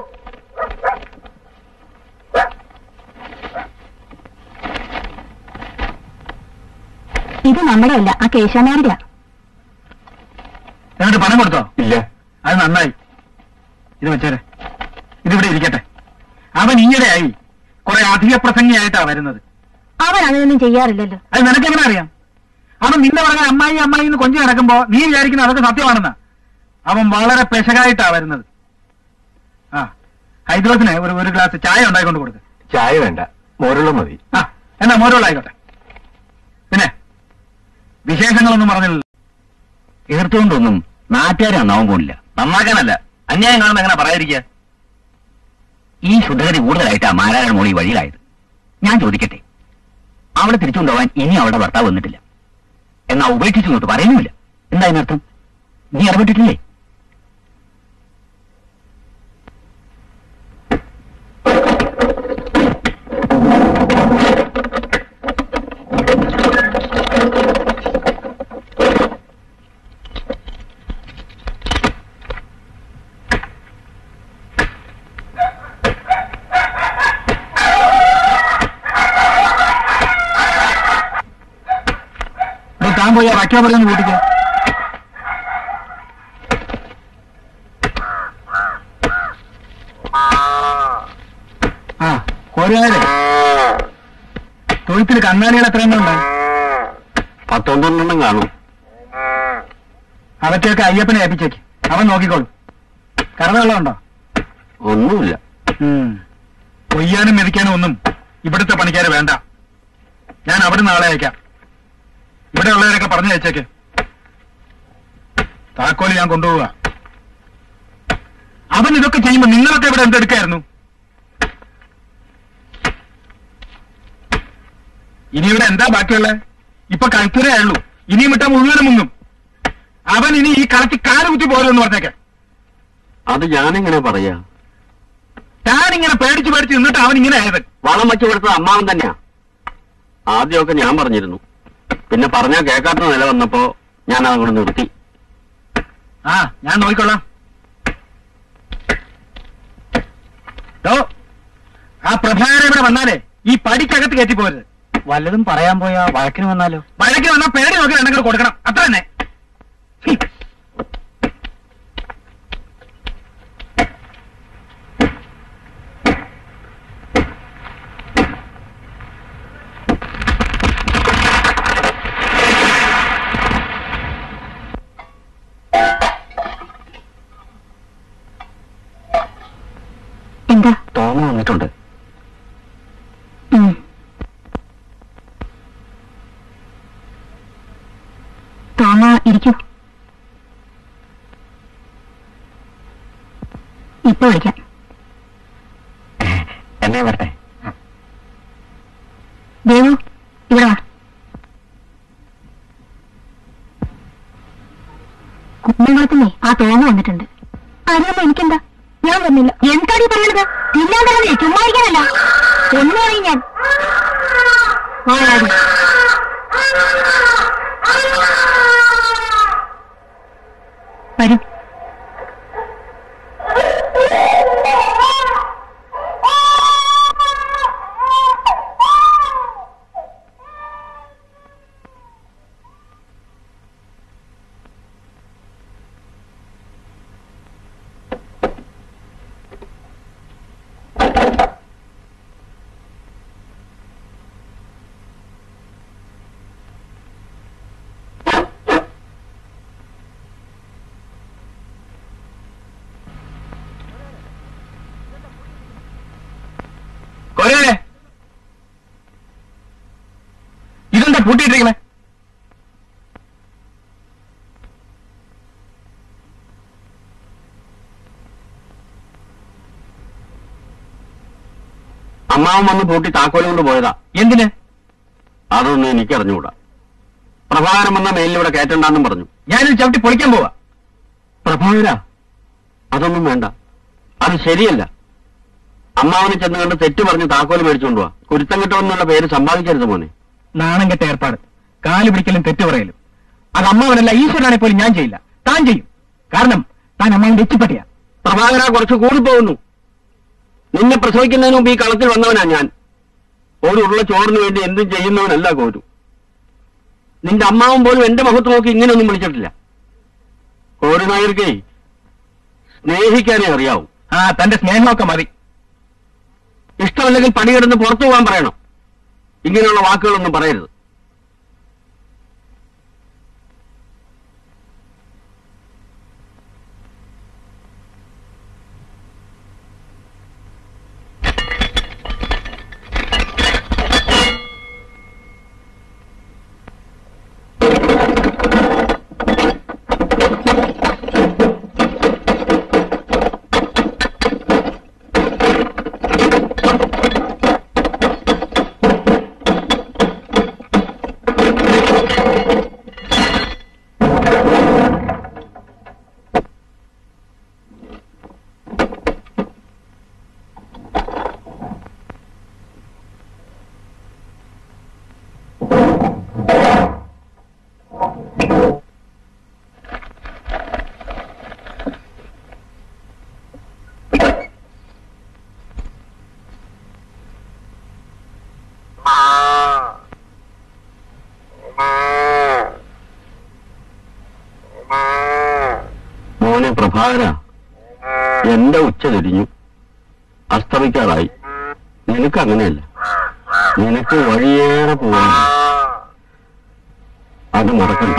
ഇത് നമ്മുടെ അല്ല ആ കേശവനാരുടെയാ എന്നിട്ട് പണം കൊടുത്തോ ഇല്ല അത് നന്നായി ഇത് വെച്ചേരെ ഇതിവിടെ ഇരിക്കട്ടെ അവൻ ഈയിടെയായി കുറെ അധിക പ്രസംഗിയായിട്ടാ വരുന്നത് അവൻ അങ്ങനെയൊന്നും ചെയ്യാറില്ലല്ലോ അത് നിനക്കെങ്ങനെ അറിയാം അവൻ നിന്നെ പറഞ്ഞ അമ്മായി അമ്മായി എന്ന് കൊഞ്ചി നടക്കുമ്പോ നീ വിചാരിക്കുന്ന അതൊക്കെ സത്യമാണെന്നാ അവൻ വളരെ പെശകായിട്ടാ വരുന്നത് ആ ഹൈദ്രോസിന് ഒരു ഒരു ഗ്ലാസ് ചായ ഉണ്ടായിക്കൊണ്ട് കൊടുക്ക് ചായ വേണ്ട മോരുള്ള മതി ആ എന്നാ മോരുള്ളായിക്കോട്ടെ പിന്നെ വിശേഷങ്ങളൊന്നും പറഞ്ഞില്ലല്ലോ എതിർത്തുകൊണ്ടൊന്നും നാട്ടുകാരെ നന്നാവാൻ പോണില്ല നന്നാക്കാനല്ല അന്യായം കാണുന്ന എങ്ങനെ പറയാതിരിക്കുക ഈ ശുദ്ധഗതി കൂടുതലായിട്ടാ മാരായണ മോളി വഴിയിലായത് ഞാൻ ചോദിക്കട്ടെ അവളെ തിരിച്ചുകൊണ്ടുപോകാൻ ഇനി അവളുടെ ഭർത്താവ് വന്നിട്ടില്ല എന്നാ ഉപേക്ഷിച്ചു എന്നിട്ട് പറയുന്നുമില്ല എന്താ അതിനർത്ഥം നീ ഇടപെട്ടിട്ടില്ലേ എടീ, താൻ പോയി ആ വയ്ക്കാ പറയുന്ന കൂട്ടിക്ക് ആ കോരുകാരെ തൊഴുത്തിൽ കന്നാലികൾ എത്ര എണ്ണം ഉണ്ട് പത്തൊമ്പതെണ്ണം കാണും അവറ്റൊക്കെ അയ്യപ്പനെ ഏൽപ്പിച്ചേക്ക് അവൻ നോക്കിക്കോളും കറവ വെള്ളമുണ്ടോ ഒന്നുമില്ല ഉം. കൊയ്യാനും മെതിക്കാനും ഒന്നും ഇവിടുത്തെ പണിക്കാര് വേണ്ട ഞാൻ അവിടെ നാളെ അയക്കാം ഇവിടെ ഉള്ളവരൊക്കെ പറഞ്ഞു അയച്ചേക്ക് താക്കോല് ഞാൻ കൊണ്ടുപോവുക അവൻ ഇതൊക്കെ ചെയ്യുമ്പോ നിങ്ങളൊക്കെ ഇവിടെ എന്തെടുക്കായിരുന്നു ഇനി ഇവിടെ എന്താ ബാക്കിയുള്ളത് ഇപ്പൊ കഴുത്തരേ ഉള്ളൂ ഇനിയും വിട്ടാ മുഴുവനും മുങ്ങും അവൻ ഇനി ഈ കളത്തിൽ കാല് കുത്തി പോരെന്ന് പറഞ്ഞേക്കെ അത് ഞാനെങ്ങനെ പറയാ താൻ ഇങ്ങനെ പേടിച്ച് പേടിച്ച് നിന്നിട്ട് അവൻ ഇങ്ങനെ ആയത് വളം വെച്ചു കൊടുത്തത് അമ്മാവൻ തന്നെയാ ആദ്യമൊക്കെ ഞാൻ പറഞ്ഞിരുന്നു പിന്നെ പറഞ്ഞാ കേൾക്കാത്ത നില വന്നപ്പോ ഞാൻ അതങ്ങോട്ട് നിർത്തി ആ ഞാൻ നോക്കിക്കൊള്ളാം ഡോ, ആ പ്രഭാകരൻ ഇവിടെ വന്നാലേ ഈ പടിക്കകത്ത് കയറ്റി പോരുത് വല്ലതും പറയാൻ പോയാ വഴക്കിന് വന്നാലോ വഴക്കിന് വന്നാൽ പേടി നോക്കി രണ്ടെങ്കിലും കൊടുക്കണം അത്ര തന്നെ ഹും. എന്താ തോമ വന്നിട്ടുണ്ട് ഉം. തോമ ഇരിക്കൂ ഇപ്പൊ വിളിക്കാം എന്നെ വരട്ടെ ദേവു ഇവിടെ വാ കുഞ്ഞുങ്ങളത്തിനെ ആ തോമ വന്നിട്ടുണ്ട് അറിയാമോ എനിക്കെന്താ ഞാൻ വന്നില്ല എന്താടി പറയണത് തിന്നാണ്ടല്ലേ ചുമ്മാ ഇരിക്കാനല്ല ഒന്നും അറിയും ഞാൻ വായാടി വരൂ പൂട്ടിയിട്ടിരിക്കണേ അമ്മാവൻ വന്ന് പൂട്ടി താക്കോലും കൊണ്ട് പോയതാ എന്തിന് അതൊന്നും എനിക്കറിഞ്ഞുകൂടാ പ്രഭാകരൻ വന്ന മേലിലൂടെ കയറ്റണ്ടെന്നും പറഞ്ഞു ഞാനിത് ചവിട്ടി പൊളിക്കാൻ പോവാ പ്രഭാകര അതൊന്നും വേണ്ട അത് ശരിയല്ല അമ്മാവനെ ചെന്ന് കണ്ട് തെറ്റ് പറഞ്ഞ് താക്കോല് മേടിച്ചുകൊണ്ട് പോവാ കുരുത്തം കിട്ടുമെന്നുള്ള പേര് സമ്പാദിക്കരുത് മോനെ നാണം കെട്ട ഏർപ്പാട് കാല് പിടിക്കലും തെറ്റു പറയലും അത് അമ്മാവനല്ല ഈശ്വരനാണെ പോലും ഞാൻ ചെയ്യില്ല താൻ ചെയ്യും കാരണം താൻ അമ്മാവിന്റെ എച്ചിപ്പട്ടിയാ പ്രഭാകര കുറച്ച് കൂടിപ്പോകുന്നു നിന്നെ പ്രസവിക്കുന്നതിന് മുമ്പ് ഈ കളത്തിൽ വന്നവനാ ഞാൻ ഒരു ഉള്ള ചോറിന് വേണ്ടി എന്തും ചെയ്യുന്നവനല്ല കോരു നിന്റെ അമ്മാവൻ പോലും എന്റെ മുഖത്ത് നോക്കി ഇങ്ങനെയൊന്നും വിളിച്ചിട്ടില്ല കോരു നായർക്കേ സ്നേഹിക്കാനേ അറിയാവൂ ആ തന്റെ സ്നേഹമൊക്കെ മതി ഇഷ്ടമല്ലെങ്കിൽ പണിയെടുന്ന് പുറത്തു പോകാൻ പറയണം ഇങ്ങനെയുള്ള വാക്കുകളൊന്നും പറയരുത് മോനെ പ്രഭാകര എന്റെ ഉച്ച തിരിഞ്ഞു അസ്തമിക്കാറായി നിനക്ക് അങ്ങനെയല്ല നിനക്ക് വഴിയേറെ പോകാൻ അത് മറക്കണ്ട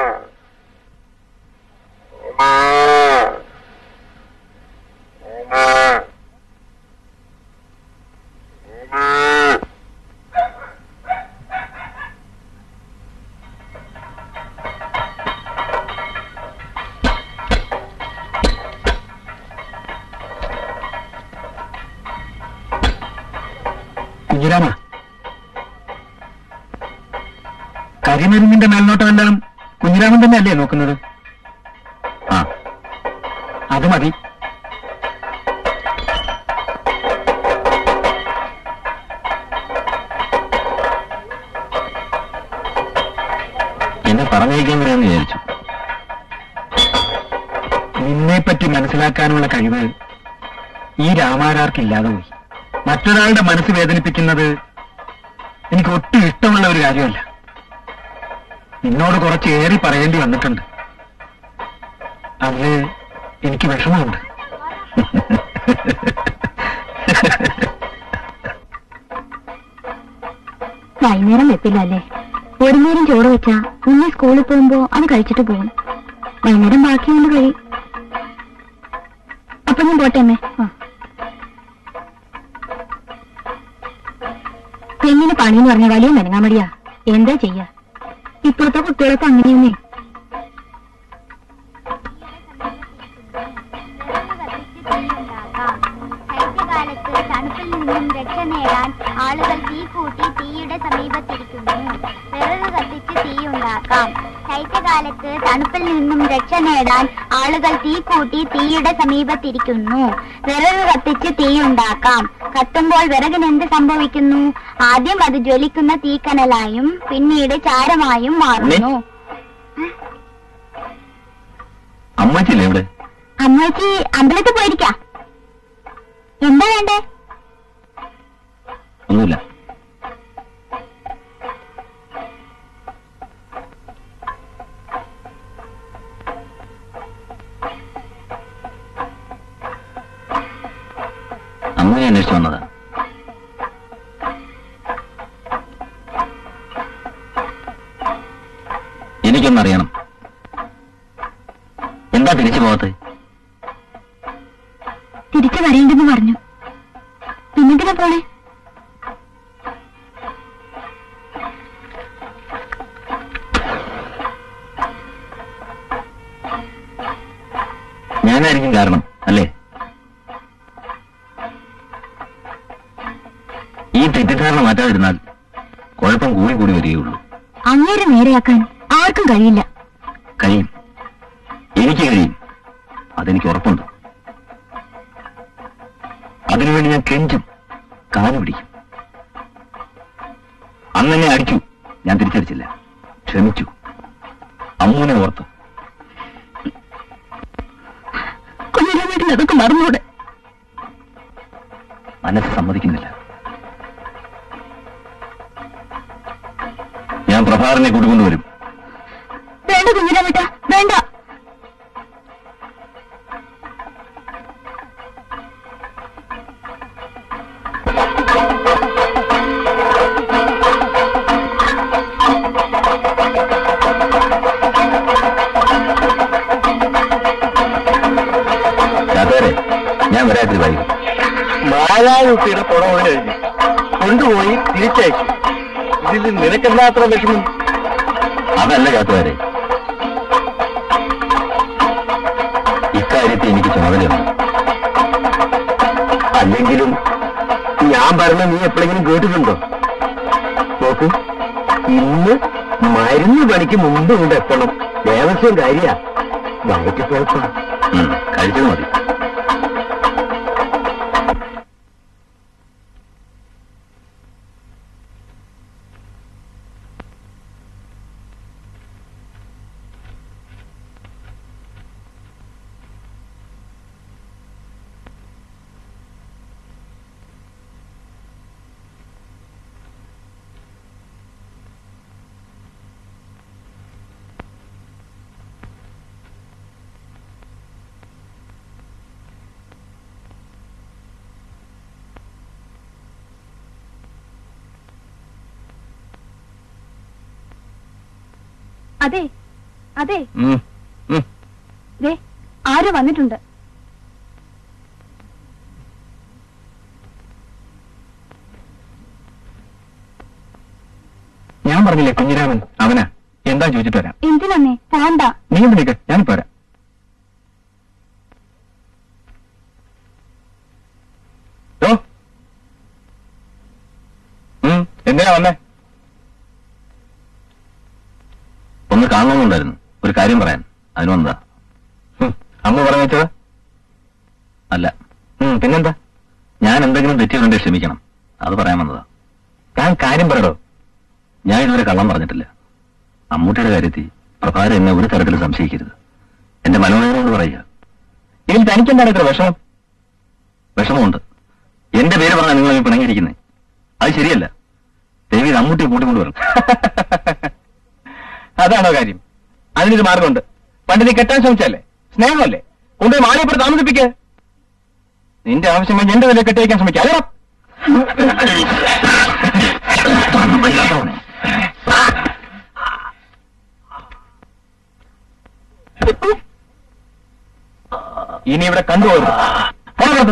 കുഞ്ഞിരാമ കരിമരുന്നിന്റെ മേൽനോട്ടമെല്ലാം കുഞ്ഞിരാമൻ തന്നെ അല്ലേ നോക്കുന്നത് ആ അത് മതി എന്നെ പറഞ്ഞയക്കാൻ വരാമെന്ന് വിചാരിച്ചു നിന്നെപ്പറ്റി മനസ്സിലാക്കാനുള്ള കഴിവ് ഈ രാമാരാർക്കില്ലാതെ പോയി മറ്റൊരാളുടെ മനസ്സ് വേദനിപ്പിക്കുന്നത് എനിക്ക് ഒട്ടും ഇഷ്ടമുള്ള ഒരു കാര്യമല്ല നിന്നോട് കുറച്ച് ഏറി പറയേണ്ടി വന്നിട്ടുണ്ട് അത് എനിക്ക് വിഷമമുണ്ട് വൈകുന്നേരം വെപ്പില്ല അല്ലേ ഒരു നേരം ചോറ് വെച്ചാ ഇന്ന് സ്കൂളിൽ പോകുമ്പോ അത് കഴിച്ചിട്ട് പോകും വൈകുന്നേരം ബാക്കി കൊണ്ട് കഴി അപ്പൊ ഞാൻ പോട്ടെ അമ്മേ പെണ്ണിന് പണിന്ന് പറഞ്ഞ വലിയ മെനങ്ങാമടിയാ എന്താ ചെയ്യാ ഇപ്പോഴത്തെ കുട്ടികളൊക്കെ അങ്ങനെയൊന്നേ ശൈത്യകാലത്ത് തണുപ്പിൽ നിന്നും രക്ഷ നേടാൻ ആളുകൾ തീ കൂട്ടി തീയുടെ സമീപത്തിരിക്കുന്നു വിറക് കത്തിച്ച് തീയുണ്ടാക്കാം ശൈത്യകാലത്ത് തണുപ്പിൽ നിന്നും രക്ഷ നേടാൻ ആളുകൾ തീ കൂട്ടി തീയുടെ സമീപത്തിരിക്കുന്നു വിറക് കത്തിച്ച് തീയുണ്ടാക്കാം കത്തുമ്പോൾ വിറകിന് എന്ത് സംഭവിക്കുന്നു ആദ്യം അത് ജ്വലിക്കുന്ന തീക്കനലായും പിന്നീട് ചാരമായും മാറുന്നു അമ്മച്ചില്ലേ ഇവിടെ അമ്മച്ചി അമ്പലത്തിൽ പോയിരിക്കാ എന്താ വേണ്ടേ ഒന്നുമില്ല അമ്മയെ അന്വേഷിച്ചു വന്നതാ എനിക്കൊന്നറിയണം എന്താ തിരിച്ചു പോകത്ത് തിരിച്ചു വരേണ്ടെന്ന് പറഞ്ഞു പിന്നെന്തിനാ പോണേ ഞാനായിരിക്കും കാരണം അല്ലേ ഈ തെറ്റിദ്ധാരണ മാറ്റാതിരുന്നാൽ കുഴപ്പം കൂടി കൂടി വരികയുള്ളൂ അങ്ങേരെ നേരെയാക്കാൻ ആർക്കും കഴിയില്ല കഴിയും എനിക്ക് കഴിയും അതെനിക്ക് ഉറപ്പുണ്ട് അതിനുവേണ്ടി ഞാൻ കെഞ്ചും കാലു പിടിക്കും അന്നെന്നെ അടിച്ചു ഞാൻ തിരിച്ചടിച്ചില്ല ക്ഷമിച്ചു അമ്മൂനെ ഓർത്ത് കുഞ്ഞിന്റെ വീട്ടിൽ അതൊക്കെ മറന്നൂടെ മനസ്സ് സമ്മതിക്കുന്നില്ല ഞാൻ പ്രഭാകരനെ കൂട്ടിക്കൊണ്ടുവരും വേണ്ട കുഞ്ഞിനെ വിട്ട വേണ്ട ചാത്തവരെ ഞാൻ വരാത്തിരി വൈകും മായാകുട്ടിയുടെ പുറമെ കഴിഞ്ഞു കൊണ്ടുപോയി തിരിച്ചയച്ചു ഇതിൽ നിനക്കെന്താ അത്ര വിഷമം അതല്ല ചാത്തവരെ ഇക്കാര്യത്തിൽ എനിക്ക് ചുമതലയുണ്ട് അല്ലെങ്കിലും ഞാൻ പറഞ്ഞ നീ എപ്പോഴെങ്കിലും കേട്ടിട്ടുണ്ടോ നോക്കൂ ഇന്ന് മരുന്ന് പണിക്ക് മുമ്പ് ഇങ്ങോട്ട് എത്തണം ദേവസ്വം കാര്യ വയറ്റിപ്പഴപ്പാ ഉം, കഴിച്ചത് മതി അതെ അതെ ഉം, ഉം. ദേ ആരോ വന്നിട്ടുണ്ട് ഞാൻ പറഞ്ഞില്ലേ കുഞ്ഞിരാമൻ അവനാ എന്താ ചോദിച്ചിട്ട് വരാം എന്തിനമ്മേ പോണ്ട നീ എന്ത് നിൽക്ക് ഞാനിപ്പോ വരാം ഓ ഉം, എന്തിനാ വന്നേ ഒന്ന് കാണണമെന്നുണ്ടായിരുന്നു ഒരു കാര്യം പറയാൻ അതിന് വന്നതാ ഉം, അമ്മ പറഞ്ഞു വെച്ചത് അല്ല ഉം, പിന്നെന്താ ഞാൻ എന്തെങ്കിലും തെറ്റിയുണ്ടെങ്കിൽ ക്ഷമിക്കണം അത് പറയാൻ വന്നതാ ഞാൻ കാര്യം പറയടോ ഞാൻ ഇതുവരെ കള്ളം പറഞ്ഞിട്ടില്ല അമ്മൂട്ടിയുടെ കാര്യത്തിൽ പ്രഭാരം എന്നെ ഒരു തരത്തിലും സംശയിക്കരുത് എന്റെ മനോവേദനയോട് പറയുക ഇതിൽ തനിക്കെന്താണ് ഇത്ര വിഷമം വിഷമമുണ്ട് എന്റെ പേര് പറഞ്ഞാൽ നിങ്ങൾ പിണങ്ങിയിരിക്കുന്നത് അത് ശരിയല്ല ദേവി ഇത് അമ്മൂട്ടിയെ കൂട്ടിക്കൊണ്ട് വരണം അതാണോ കാര്യം അതിനൊരു മാർഗമുണ്ട് പണ്ട് നീ കെട്ടാൻ ശ്രമിച്ചല്ലേ സ്നേഹമല്ലേ കൊണ്ടുപോയി മാലയപ്പുറത്ത് താമസിപ്പിക്കുക നിന്റെ ആവശ്യമായി എന്റെ വില കെട്ടിവയ്ക്കാൻ ശ്രമിക്കുക അല്ലേ ഇനി ഇവിടെ കണ്ടുപോകരുത് പോകരുത്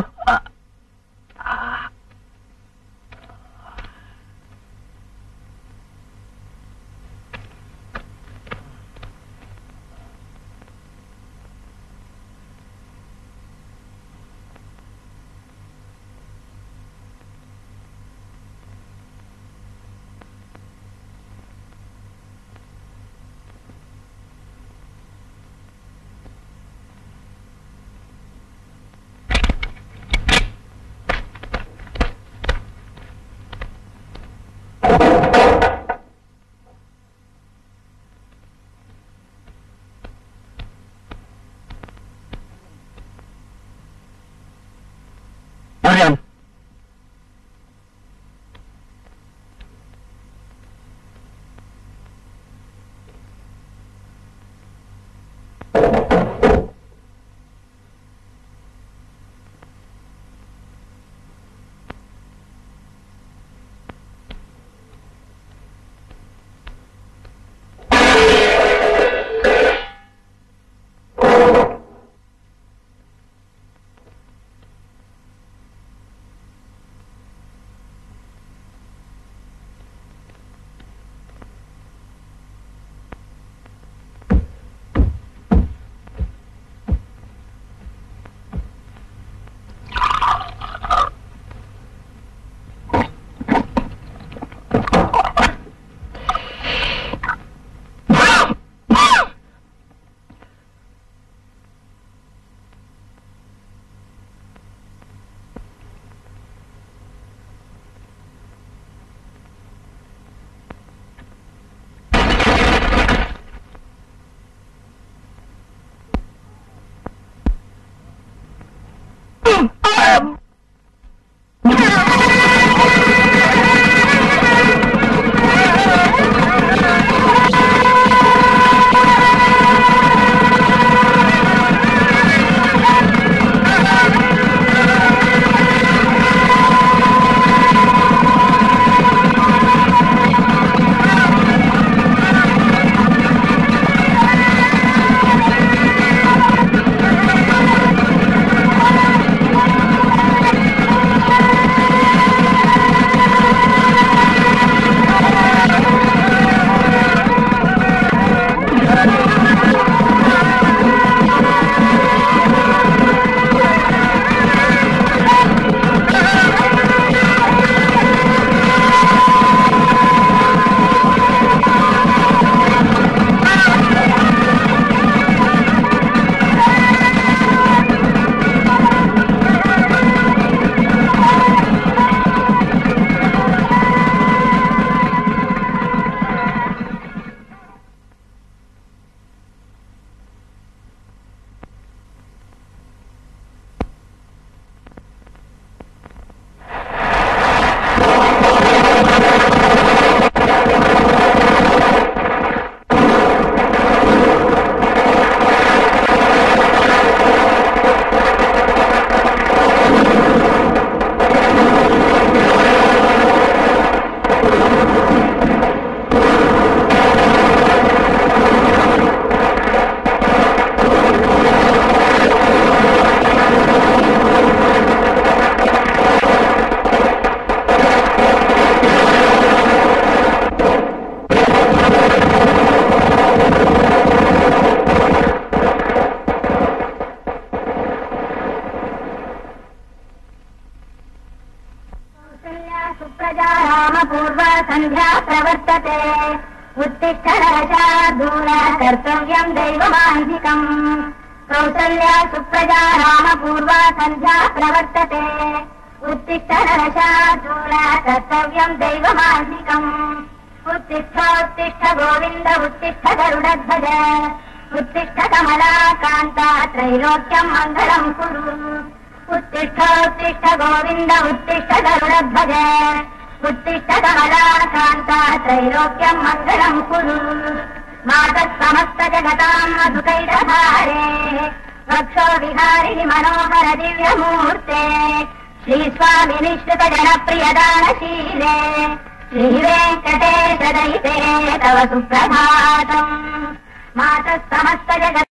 पूर्व सन्ध्या प्रवर्तते उत्तिष्ठ नरशार्दूल कर्तव्यम् दैवमान्धिकम् कौसल्या सुप्रजा रामपूर्वा सन्ध्या प्रवर्तते उत्तिष्ठ नरशार्दूल कर्तव्यम् दैवमान्धिकम् उत्तिष्ठोत्तिष्ठ गोविन्द उत्तिष्ठ गरुडध्वज उत्तिष्ठ कमलाकान्ता त्रैलोक्यम् मङ्गलम् कुरु उत्तिष्ठोत्तिष्ठ गोविन्द उत्तिष्ठ गरुडध्वज उत्तिष्ठ कमलाकान्ता त्रैलोक्यम् मङ्गलम् कुरु मातः समस्त जगताम् मधुकैटहारे वक्षो विहारिणि मनोहर दिव्यमूर्ते श्रीस्वामि निःश्रुत जनप्रियदानशीले श्रीवेङ्कटेश दयिते तव सुप्रभातम् मातः समस्त जगत्